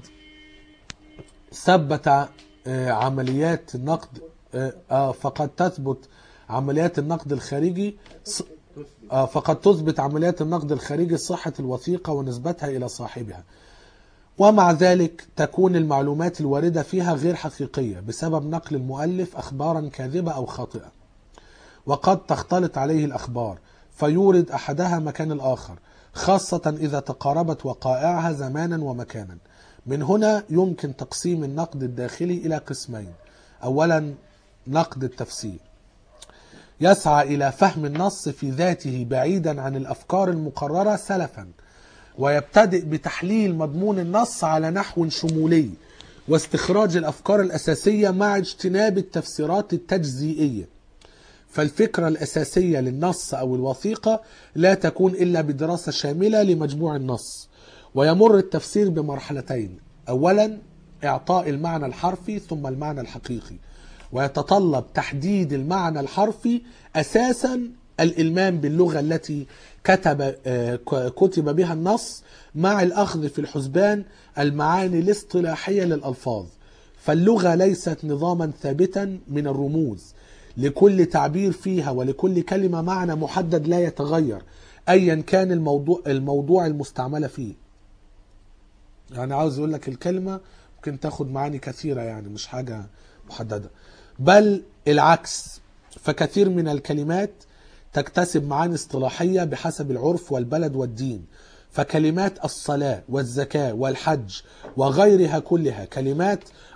ثبت عمليات النقد فقد تثبت عمليات النقد الخارجي فقد تثبت عمليات النقد الخارجي صحة الوثيقة ونسبتها إلى صاحبها ومع ذلك تكون المعلومات الواردة فيها غير حقيقية بسبب نقل المؤلف أخبارا كاذبة أو خاطئة وقد تختلط عليه الأخبار فيورد أحدها مكان الآخر خاصة إذا تقاربت وقائعها زمانا ومكانا من هنا يمكن تقسيم النقد الداخلي إلى قسمين أولا نقد التفسير يسعى إلى فهم النص في ذاته بعيدا عن الأفكار المقررة سلفا ويبتدئ بتحليل مضمون النص على نحو شمولي واستخراج الأفكار الأساسية مع اجتناب التفسيرات التجزئية فالفكرة الأساسية للنص أو الوثيقة لا تكون إلا بدراسة شاملة لمجموع النص ويمر التفسير بمرحلتين أولا إعطاء المعنى الحرفي ثم المعنى الحقيقي ويتطلب تحديد المعنى الحرفي أساسا الإلمام باللغة التي كتب كتب بها النص مع الأخذ في الحسبان المعاني الاصطلاحية للألفاظ فاللغة ليست نظاما ثابتا من الرموز لكل تعبير فيها ولكل كلمة معنى محدد لا يتغير أيا كان الموضوع, الموضوع المستعملة فيه يعني عاوز يقول لك الكلمة ممكن تاخد معاني كثيرة يعني مش حاجة محددة بل العكس فكثير من الكلمات تكتسب معاني اصطلاحية بحسب العرف والبلد والدين فكلمات الصلاة والزكاة والحج وغيرها كلها كلمات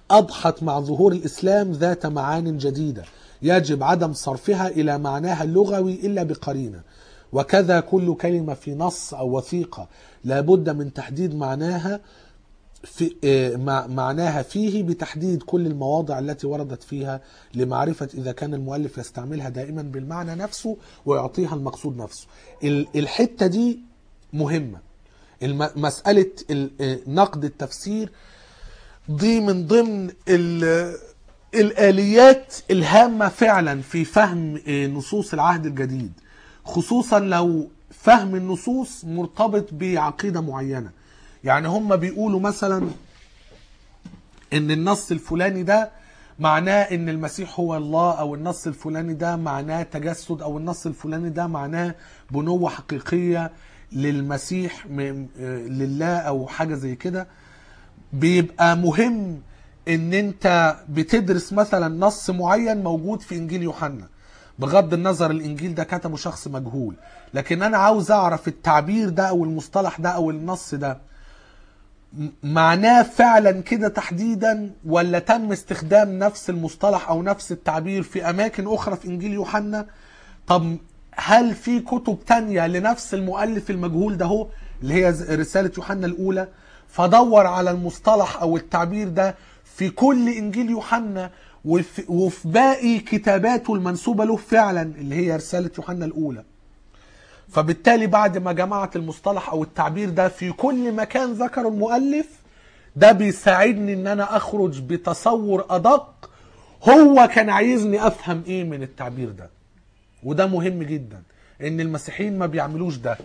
أضحت مع ظهور الإسلام ذات معان جديدة يجب عدم صرفها إلى معناها اللغوي إلا بقرينة وكذا كل كلمة في نص أو وثيقة لابد من تحديد معناها في آه، مع- معناها فيه بتحديد كل المواضع التي وردت فيها لمعرفة إذا كان المؤلف يستعملها دائما بالمعنى نفسه ويعطيها المقصود نفسه ال- الحتة دي مهمة الم- مسألة ال- آه، نقد التفسير دي من ضمن ال- الآليات الهامة فعلا في فهم آه، نصوص العهد الجديد خصوصا لو فهم النصوص مرتبط بعقيدة معينة يعني هم بيقولوا مثلا ان النص الفلاني ده معناه ان المسيح هو الله او النص الفلاني ده معناه تجسد او النص الفلاني ده معناه بنوة حقيقية للمسيح م- آه، لله او حاجة زي كده بيبقى مهم ان انت بتدرس مثلا نص معين موجود في انجيل يوحنا بغض النظر الانجيل ده كتبه شخص مجهول لكن انا عاوز اعرف التعبير ده او المصطلح ده او النص ده م- معناه فعلا كده تحديدا ولا تم استخدام نفس المصطلح او نفس التعبير في اماكن اخرى في انجيل يوحنا طب هل في كتب تانية لنفس المؤلف المجهول ده هو اللي هي ز- رسالة يوحنا الأولى فدور على المصطلح أو التعبير ده في كل إنجيل يوحنا وفي, وفي باقي كتاباته المنسوبة له فعلا اللي هي رسالة يوحنا الأولى فبالتالي بعد ما جمعت المصطلح أو التعبير ده في كل مكان ذكره المؤلف ده بيساعدني ان انا اخرج بتصور ادق هو كان عايزني افهم ايه من التعبير ده وده مهم جدا ان المسيحيين ما بيعملوش ده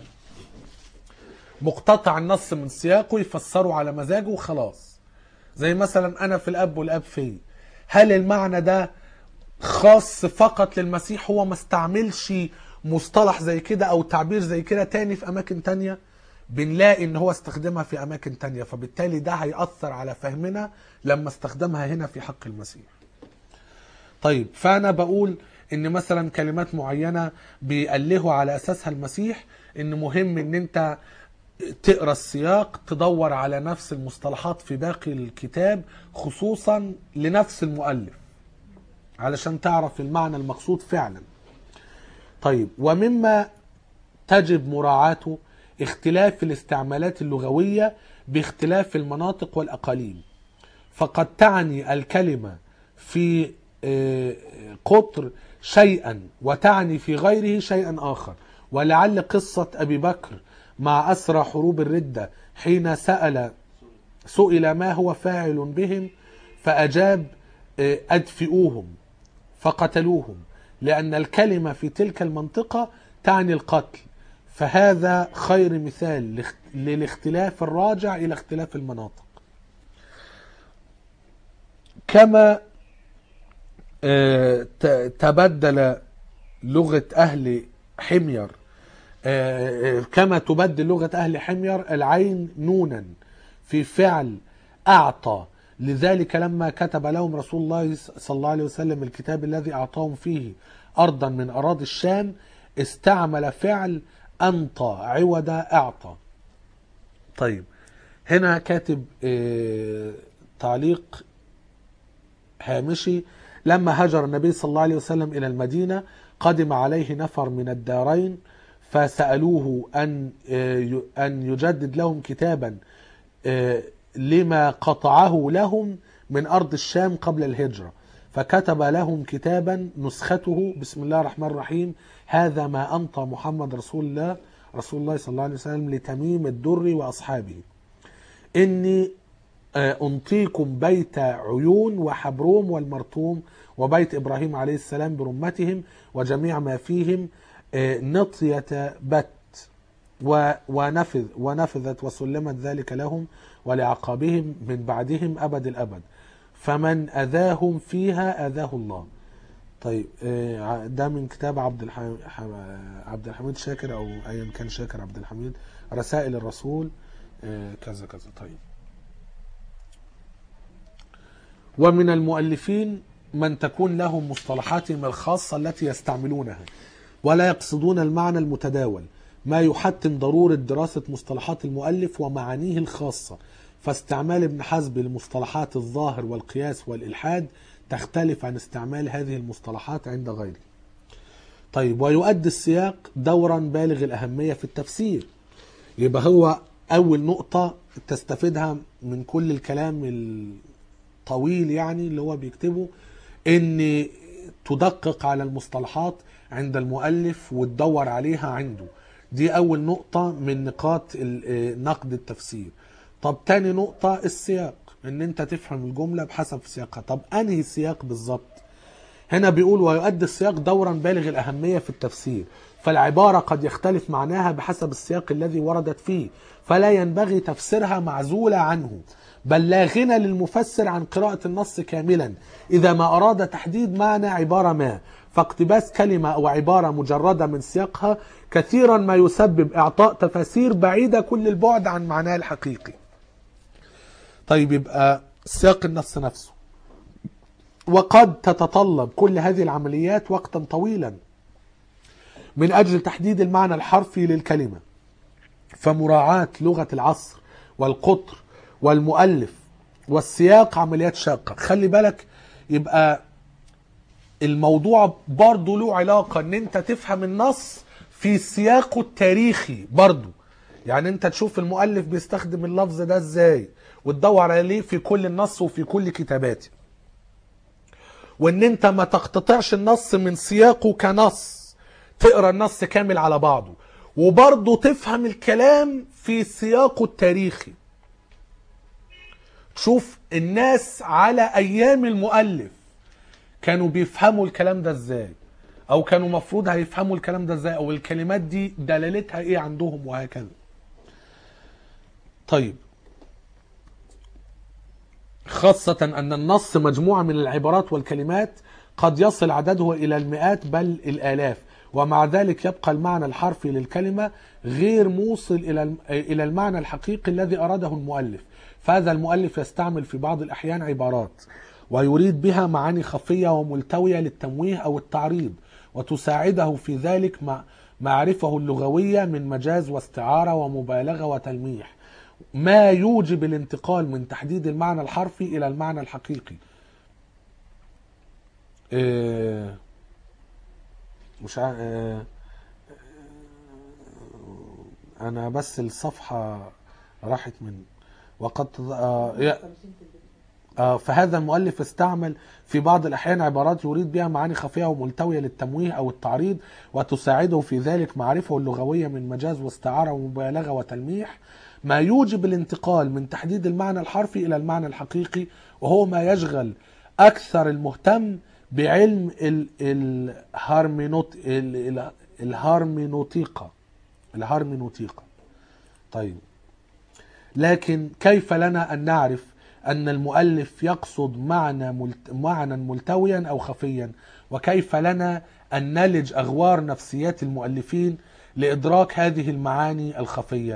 مقتطع النص من سياقه يفسره على مزاجه وخلاص زي مثلا انا في الاب والاب في هل المعنى ده خاص فقط للمسيح هو ما استعملش مصطلح زي كده او تعبير زي كده تاني في اماكن تانية بنلاقي ان هو استخدمها في اماكن تانية فبالتالي ده هيأثر على فهمنا لما استخدمها هنا في حق المسيح طيب فانا بقول ان مثلا كلمات معينه بيألهوا على اساسها المسيح ان مهم ان انت تقرا السياق تدور على نفس المصطلحات في باقي الكتاب خصوصا لنفس المؤلف علشان تعرف المعنى المقصود فعلا طيب ومما تجب مراعاته اختلاف الاستعمالات اللغويه باختلاف المناطق والاقاليم فقد تعني الكلمة في آه، قطر شيئا وتعني في غيره شيئا آخر ولعل قصة أبي بكر مع أسرى حروب الردة حين سأل سئل ما هو فاعل بهم فأجاب آه، أدفئوهم فقتلوهم لأن الكلمة في تلك المنطقة تعني القتل فهذا خير مثال لاخت- للاختلاف الراجع إلى اختلاف المناطق كما آه، ت- تبدل لغة أهل حمير آه، آه، كما تبدل لغة أهل حمير العين نونا في فعل أعطى لذلك لما كتب لهم رسول الله صلى الله عليه وسلم الكتاب الذي أعطاهم فيه أرضا من أراضي الشام استعمل فعل أنطى عوض أعطى طيب هنا كاتب آه، تعليق هامشي لما هاجر النبي صلى الله عليه وسلم إلى المدينة قدم عليه نفر من الدارين فسألوه أن آه، أن يجدد لهم كتابا آه، لما قطعه لهم من أرض الشام قبل الهجرة فكتب لهم كتابا نسخته بسم الله الرحمن الرحيم هذا ما أنطى محمد رسول الله رسول الله صلى الله عليه وسلم لتميم الدري وأصحابه إني آه، أنطيكم بيت عيون وحبروم والمرطوم وبيت إبراهيم عليه السلام برمتهم وجميع ما فيهم آه، نطية بت و- ونفذ ونفذت وسلمت ذلك لهم ولعقابهم من بعدهم أبد الأبد فمن أذاهم فيها أذاه الله طيب آه، ع- ده من كتاب عبد الحميد عبد الحميد شاكر او ايا كان شاكر عبد الحميد رسائل الرسول آه، كذا كذا طيب ومن المؤلفين من تكون لهم مصطلحاتهم الخاصة التي يستعملونها ولا يقصدون المعنى المتداول ما يحتم ضرورة دراسة مصطلحات المؤلف ومعانيه الخاصة فاستعمال ابن حزم لمصطلحات الظاهر والقياس والإلحاد تختلف عن استعمال هذه المصطلحات عند غيره طيب ويؤدي السياق دورا بالغ الأهمية في التفسير يبقى هو أول نقطة تستفيدها من كل الكلام الطويل يعني اللي هو بيكتبه ان تدقق على المصطلحات عند المؤلف وتدور عليها عنده دي اول نقطة من نقاط ال- نقد التفسير طب تاني نقطة السياق ان انت تفهم الجملة بحسب سياقها طب انهي سياق بالظبط هنا بيقول ويؤدي السياق دورا بالغ الأهمية في التفسير فالعبارة قد يختلف معناها بحسب السياق الذي وردت فيه فلا ينبغي تفسيرها معزولة عنه بل لا غنى للمفسر عن قراءة النص كاملا إذا ما أراد تحديد معنى عبارة ما فاقتباس كلمة أو عبارة مجردة من سياقها كثيرا ما يسبب إعطاء تفاسير بعيدة كل البعد عن معناه الحقيقي طيب يبقى سياق النص نفسه وقد تتطلب كل هذه العمليات وقتا طويلا من أجل تحديد المعنى الحرفي للكلمة فمراعاة لغة العصر والقطر والمؤلف والسياق عمليات شاقة خلي بالك يبقى الموضوع برضه له علاقة ان انت تفهم النص في سياقه التاريخي برضه يعني انت تشوف المؤلف بيستخدم اللفظ ده ازاي وتدور عليه في كل النص وفي كل كتاباته وان انت ما تقتطعش النص من سياقه كنص تقرا النص كامل على بعضه وبرضه تفهم الكلام في سياقه التاريخي تشوف الناس على ايام المؤلف كانوا بيفهموا الكلام ده ازاي او كانوا مفروض هيفهموا الكلام ده ازاي او الكلمات دي دلالتها ايه عندهم وهكذا طيب خاصة أن النص مجموعة من العبارات والكلمات قد يصل عدده إلى المئات بل الآلاف ومع ذلك يبقى المعنى الحرفي للكلمة غير موصل إلى الم- إلى المعنى الحقيقي الذي أراده المؤلف فهذا المؤلف يستعمل في بعض الأحيان عبارات ويريد بها معاني خفية وملتوية للتمويه أو التعريض وتساعده في ذلك مع معرفه اللغوية من مجاز واستعارة ومبالغة وتلميح ما يوجب الانتقال من تحديد المعنى الحرفي الى المعنى الحقيقي إيه، مش عا... إيه، انا بس الصفحة راحت مني وقد آه، يا- 50 في البيت. آه، فهذا المؤلف استعمل في بعض الأحيان عبارات يريد بها معاني خفية وملتوية للتمويه أو التعريض وتساعده في ذلك معرفه اللغوية من مجاز واستعارة ومبالغة وتلميح ما يوجب الانتقال من تحديد المعنى الحرفي إلى المعنى الحقيقي وهو ما يشغل أكثر المهتم بعلم ال- الهرمينوت ال- ال- الهرمينوتيقة الهرمينوتيقة طيب لكن كيف لنا أن نعرف أن المؤلف يقصد معنى ملت... معنى ملتويا أو خفيا وكيف لنا أن نلج أغوار نفسيات المؤلفين لإدراك هذه المعاني الخفية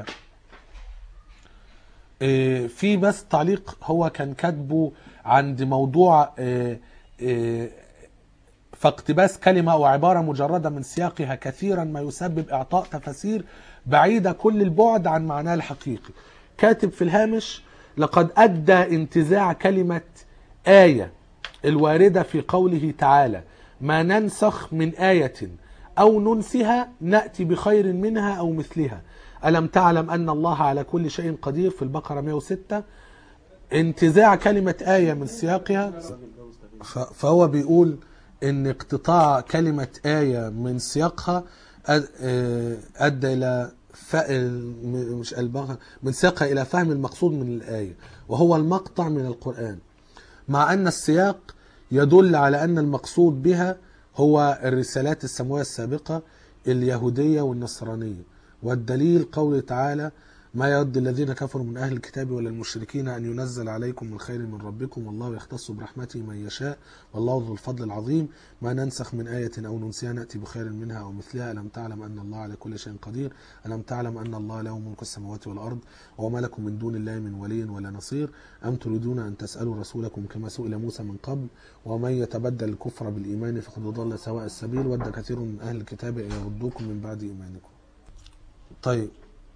إيه، في بس تعليق هو كان كاتبه عند موضوع إيه، إيه، فاقتباس كلمة أو عبارة مجردة من سياقها كثيرا ما يسبب إعطاء تفاسير بعيدة كل البعد عن معناها الحقيقي كاتب في الهامش لقد أدى انتزاع كلمة آية الواردة في قوله تعالى ما ننسخ من آية أو ننسها نأتي بخير منها أو مثلها ألم تعلم أن الله على كل شيء قدير في البقرة 106 انتزاع كلمة آية من سياقها ف- فهو بيقول ان اقتطاع كلمة آية من سياقها أد- آه، أدى إلى ف... م- مش البقرة من سياقها إلى فهم المقصود من الآية وهو المقطع من القرآن مع أن السياق يدل على أن المقصود بها هو الرسالات السماوية السابقة اليهودية والنصرانية والدليل قوله تعالى ما يود الذين كفروا من أهل الكتاب ولا المشركين أن ينزل عليكم من خير من ربكم والله يختص برحمته من يشاء والله ذو الفضل العظيم ما ننسخ من آية أو ننسيها نأتي بخير منها أو مثلها ألم تعلم أن الله على كل شيء قدير ألم تعلم أن الله له ملك السماوات والأرض وما لكم من دون الله من ولي ولا نصير أم تريدون أن تسألوا رسولكم كما سئل موسى من قبل ومن يتبدل الكفر بالإيمان فقد ضل سواء السبيل ود كثير من أهل الكتاب أن يردوكم من بعد إيمانكم طيب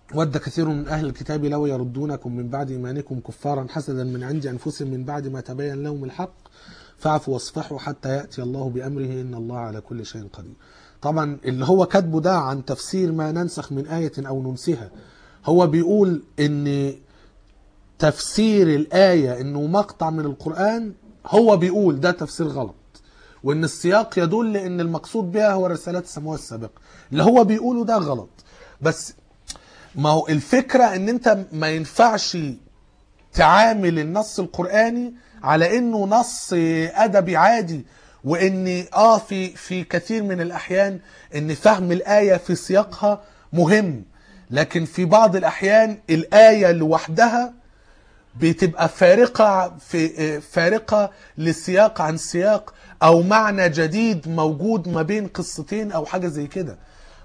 ود كثير من أهل الكتاب لو يردونكم من بعد إيمانكم كفارا حسدا من عند أنفسهم من بعد ما تبين لهم الحق فاعفوا واصفحوا حتى يأتي الله بأمره إن الله على كل شيء قدير طبعا اللي هو كاتبه ده عن تفسير ما ننسخ من آية أو ننسها هو بيقول إن تفسير الآية إنه مقطع من القرآن هو بيقول ده تفسير غلط وإن السياق يدل إن المقصود بها هو الرسالات السماوية السابقة اللي هو بيقوله ده غلط بس ما هو الفكرة إن أنت ما ينفعش تعامل النص القرآني على إنه نص أدبي عادي وإن آه في في كثير من الأحيان إن فهم الآية في سياقها مهم لكن في بعض الأحيان الآية لوحدها بتبقى فارقة في فارقة لسياق عن سياق أو معنى جديد موجود ما بين قصتين أو حاجة زي كده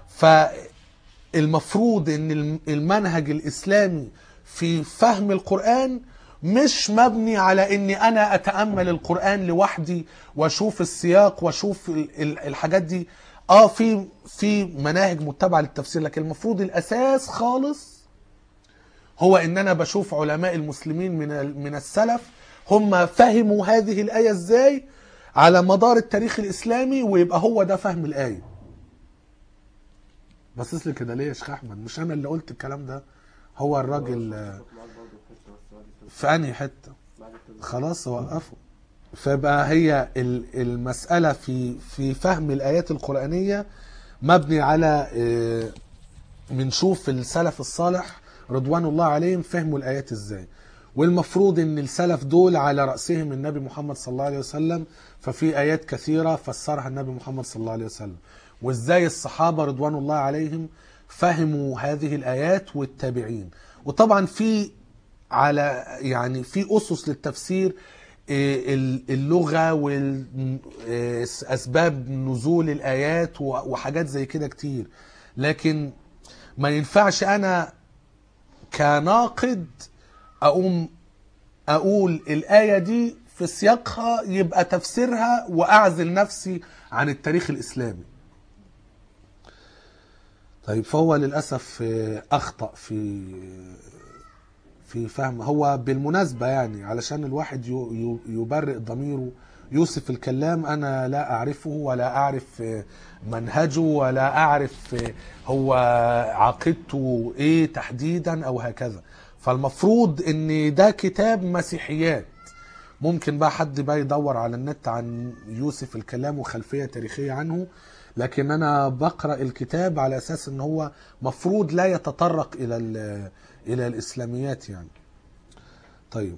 فالمفروض إن المنهج الإسلامي في فهم القرآن مش مبني على اني انا اتامل القران لوحدي واشوف السياق واشوف ال- ال- الحاجات دي اه في في مناهج متبعه للتفسير لكن المفروض الاساس خالص هو ان انا بشوف علماء المسلمين من ال- من السلف هم فهموا هذه الايه ازاي على مدار التاريخ الاسلامي ويبقى هو ده فهم الايه باصص لي كده ليه يا شيخ احمد مش انا اللي قلت الكلام ده هو الراجل آه، معاك برضه في حته بس بعد التدريب. في انهي حته بعد التدريب. خلاص وقفوا فبقى هي ال- المسألة في في فهم الآيات القرآنية مبني على آه، بنشوف السلف الصالح رضوان الله عليهم فهموا الآيات ازاي والمفروض ان السلف دول على رأسهم النبي محمد صلى الله عليه وسلم ففي آيات كثيرة فسرها النبي محمد صلى الله عليه وسلم وازاي الصحابة رضوان الله عليهم فهموا هذه الآيات والتابعين وطبعا في على يعني في اسس للتفسير إيه، ال- اللغه واسباب نزول الايات و- وحاجات زي كده كتير لكن ما ينفعش انا كناقد اقوم اقول الايه دي في سياقها يبقى تفسيرها واعزل نفسي عن التاريخ الاسلامي طيب فهو للاسف آه، اخطا في في فهم هو بالمناسبة يعني علشان الواحد يو- يو- يبرئ ضميره يوسف الكلام أنا لا أعرفه ولا أعرف منهجه ولا أعرف هو عقيدته إيه تحديدا أو هكذا فالمفروض إن ده كتاب مسيحيات ممكن بقى حد بقى يدور على النت عن يوسف الكلام وخلفية تاريخية عنه لكن أنا بقرأ الكتاب على أساس إن هو مفروض لا يتطرق إلى ال- إلى الإسلاميات يعني طيب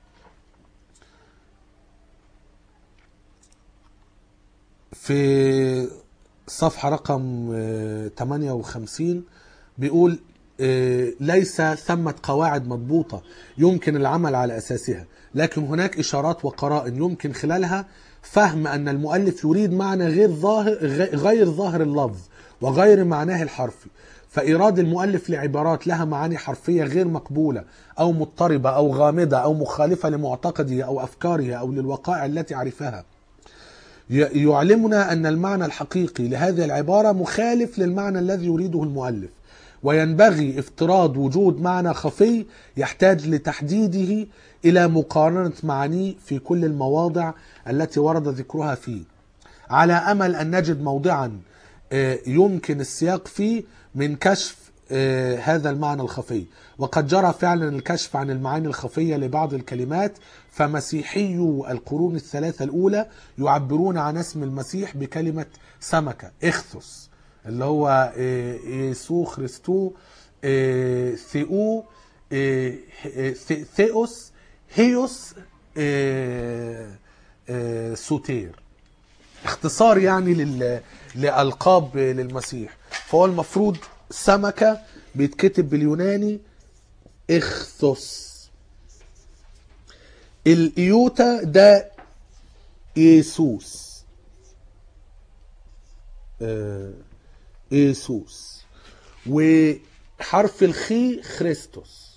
في صفحة رقم آه، 58 بيقول آه، ليس ثمة قواعد مضبوطة يمكن العمل على أساسها لكن هناك إشارات وقرائن يمكن خلالها فهم أن المؤلف يريد معنى غير ظاهر غ- غير ظاهر اللفظ وغير معناه الحرفي فإيراد المؤلف لعبارات لها معاني حرفية غير مقبولة أو مضطربة أو غامضة أو مخالفة لمعتقده أو أفكاره أو للوقائع التي عرفها ي- يعلمنا أن المعنى الحقيقي لهذه العبارة مخالف للمعنى الذي يريده المؤلف وينبغي افتراض وجود معنى خفي يحتاج لتحديده إلى مقارنة معانيه في كل المواضع التي ورد ذكرها فيه على أمل أن نجد موضعا آه، يمكن السياق فيه من كشف آه، هذا المعنى الخفي وقد جرى فعلا الكشف عن المعاني الخفية لبعض الكلمات فمسيحيو القرون الثلاثة الأولى يعبرون عن اسم المسيح بكلمة سمكة إخثوس اللي هو آه، يسوع خريستو آه، ثيو آه، ث- ثيوس هيوس آه، آه، سوتير اختصار يعني لل... لألقاب للمسيح فهو المفروض سمكة بيتكتب باليوناني اخثوس الإيوتا ده إيسوس آه، إيسوس وحرف الخي خريستوس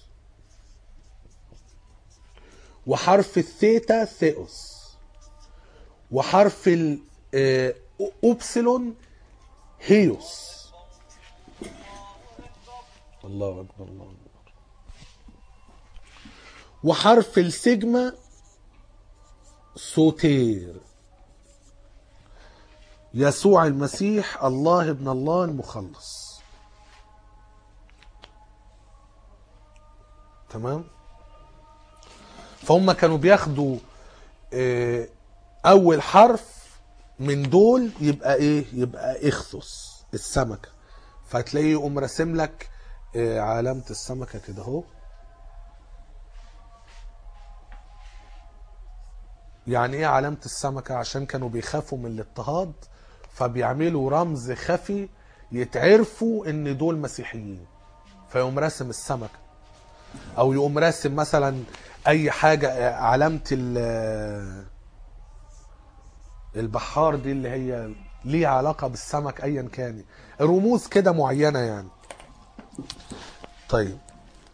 وحرف الثيتا ثيوس وحرف الأوبسلون هيوس الله أكبر الله أكبر وحرف السيجما صوتير يسوع المسيح الله ابن الله المخلص تمام فهم كانوا بياخدوا آه، اول حرف من دول يبقى ايه يبقى اخثس السمكه فتلاقيه يقوم راسم لك آه، علامه السمكه كده اهو يعني ايه علامه السمكه عشان كانوا بيخافوا من الاضطهاد فبيعملوا رمز خفي يتعرفوا ان دول مسيحيين فيقوم راسم السمكه او يقوم راسم مثلا اي حاجه آه، علامه ال- البحار دي اللي هي ليها علاقه بالسمك ايا كان رموز كده معينه يعني طيب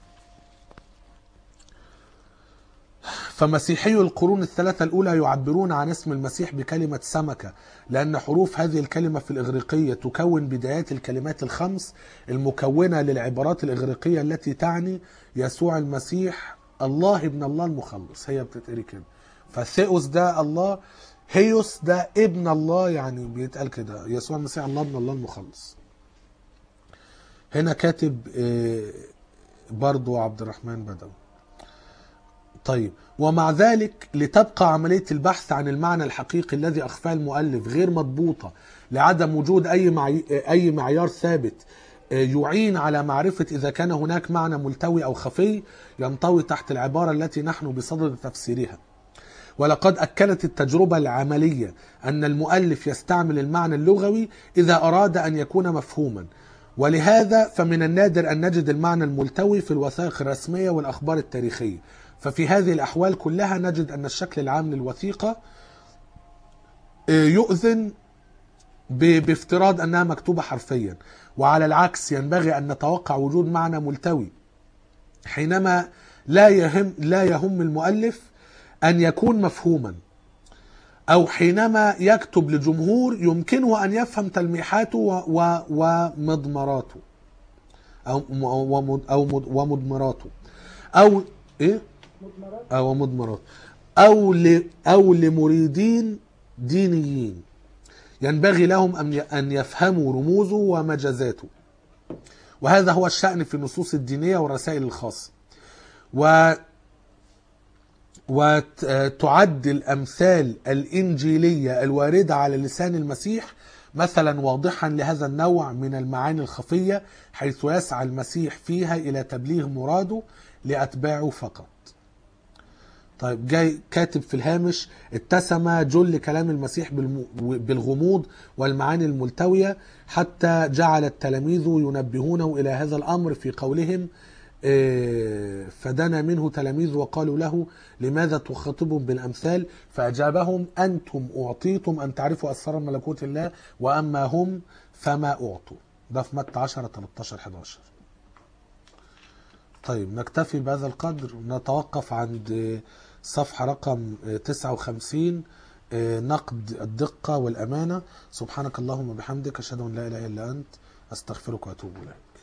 فمسيحي القرون الثلاثة الأولى يعبرون عن اسم المسيح بكلمة سمكة لأن حروف هذه الكلمة في الإغريقية تكون بدايات الكلمات الخمس المكونة للعبارات الإغريقية التي تعني يسوع المسيح الله ابن الله المخلص هي بتتقري كده فثيوس ده الله هيوس ده ابن الله يعني بيتقال كده يسوع المسيح الله ابن الله المخلص هنا كاتب آه، برضو عبد الرحمن بدوي طيب ومع ذلك لتبقى عملية البحث عن المعنى الحقيقي الذي أخفاه المؤلف غير مضبوطة لعدم وجود أي معي... أي معيار ثابت آه، يعين على معرفة إذا كان هناك معنى ملتوي أو خفي ينطوي تحت العبارة التي نحن بصدد تفسيرها ولقد أكدت التجربة العملية أن المؤلف يستعمل المعنى اللغوي إذا أراد أن يكون مفهوما ولهذا فمن النادر أن نجد المعنى الملتوي في الوثائق الرسمية والأخبار التاريخية ففي هذه الأحوال كلها نجد أن الشكل العام للوثيقة آه، يؤذن ب- بافتراض أنها مكتوبة حرفيا وعلى العكس ينبغي أن نتوقع وجود معنى ملتوي حينما لا يهم لا يهم المؤلف أن يكون مفهوما أو حينما يكتب لجمهور يمكنه أن يفهم تلميحاته و- و- ومضمراته أو م- ومد- أو مد- ومضمراته أو إيه؟ مضمرات أو مضمرات أو ل أو لمريدين دينيين ينبغي لهم أن ي- أن يفهموا رموزه ومجازاته وهذا هو الشأن في النصوص الدينية والرسائل الخاصة و وتعد الأمثال الإنجيلية الواردة على لسان المسيح مثلا واضحا لهذا النوع من المعاني الخفية حيث يسعى المسيح فيها إلى تبليغ مراده لأتباعه فقط طيب جاي كاتب في الهامش اتسم جل كلام المسيح بالم- بالغموض والمعاني الملتوية حتى جعل التلاميذ ينبهونه إلى هذا الأمر في قولهم آه، فدنا منه تلاميذ وقالوا له لماذا تخاطبهم بالأمثال فأجابهم أنتم أعطيتم أن تعرفوا أسرار ملكوت الله وأما هم فما أعطوا ده في متى 10 13 11 طيب نكتفي بهذا القدر نتوقف عند صفحة رقم 59 نقد الدقة والأمانة سبحانك اللهم وبحمدك أشهد أن لا إله إلا أنت أستغفرك وأتوب إليك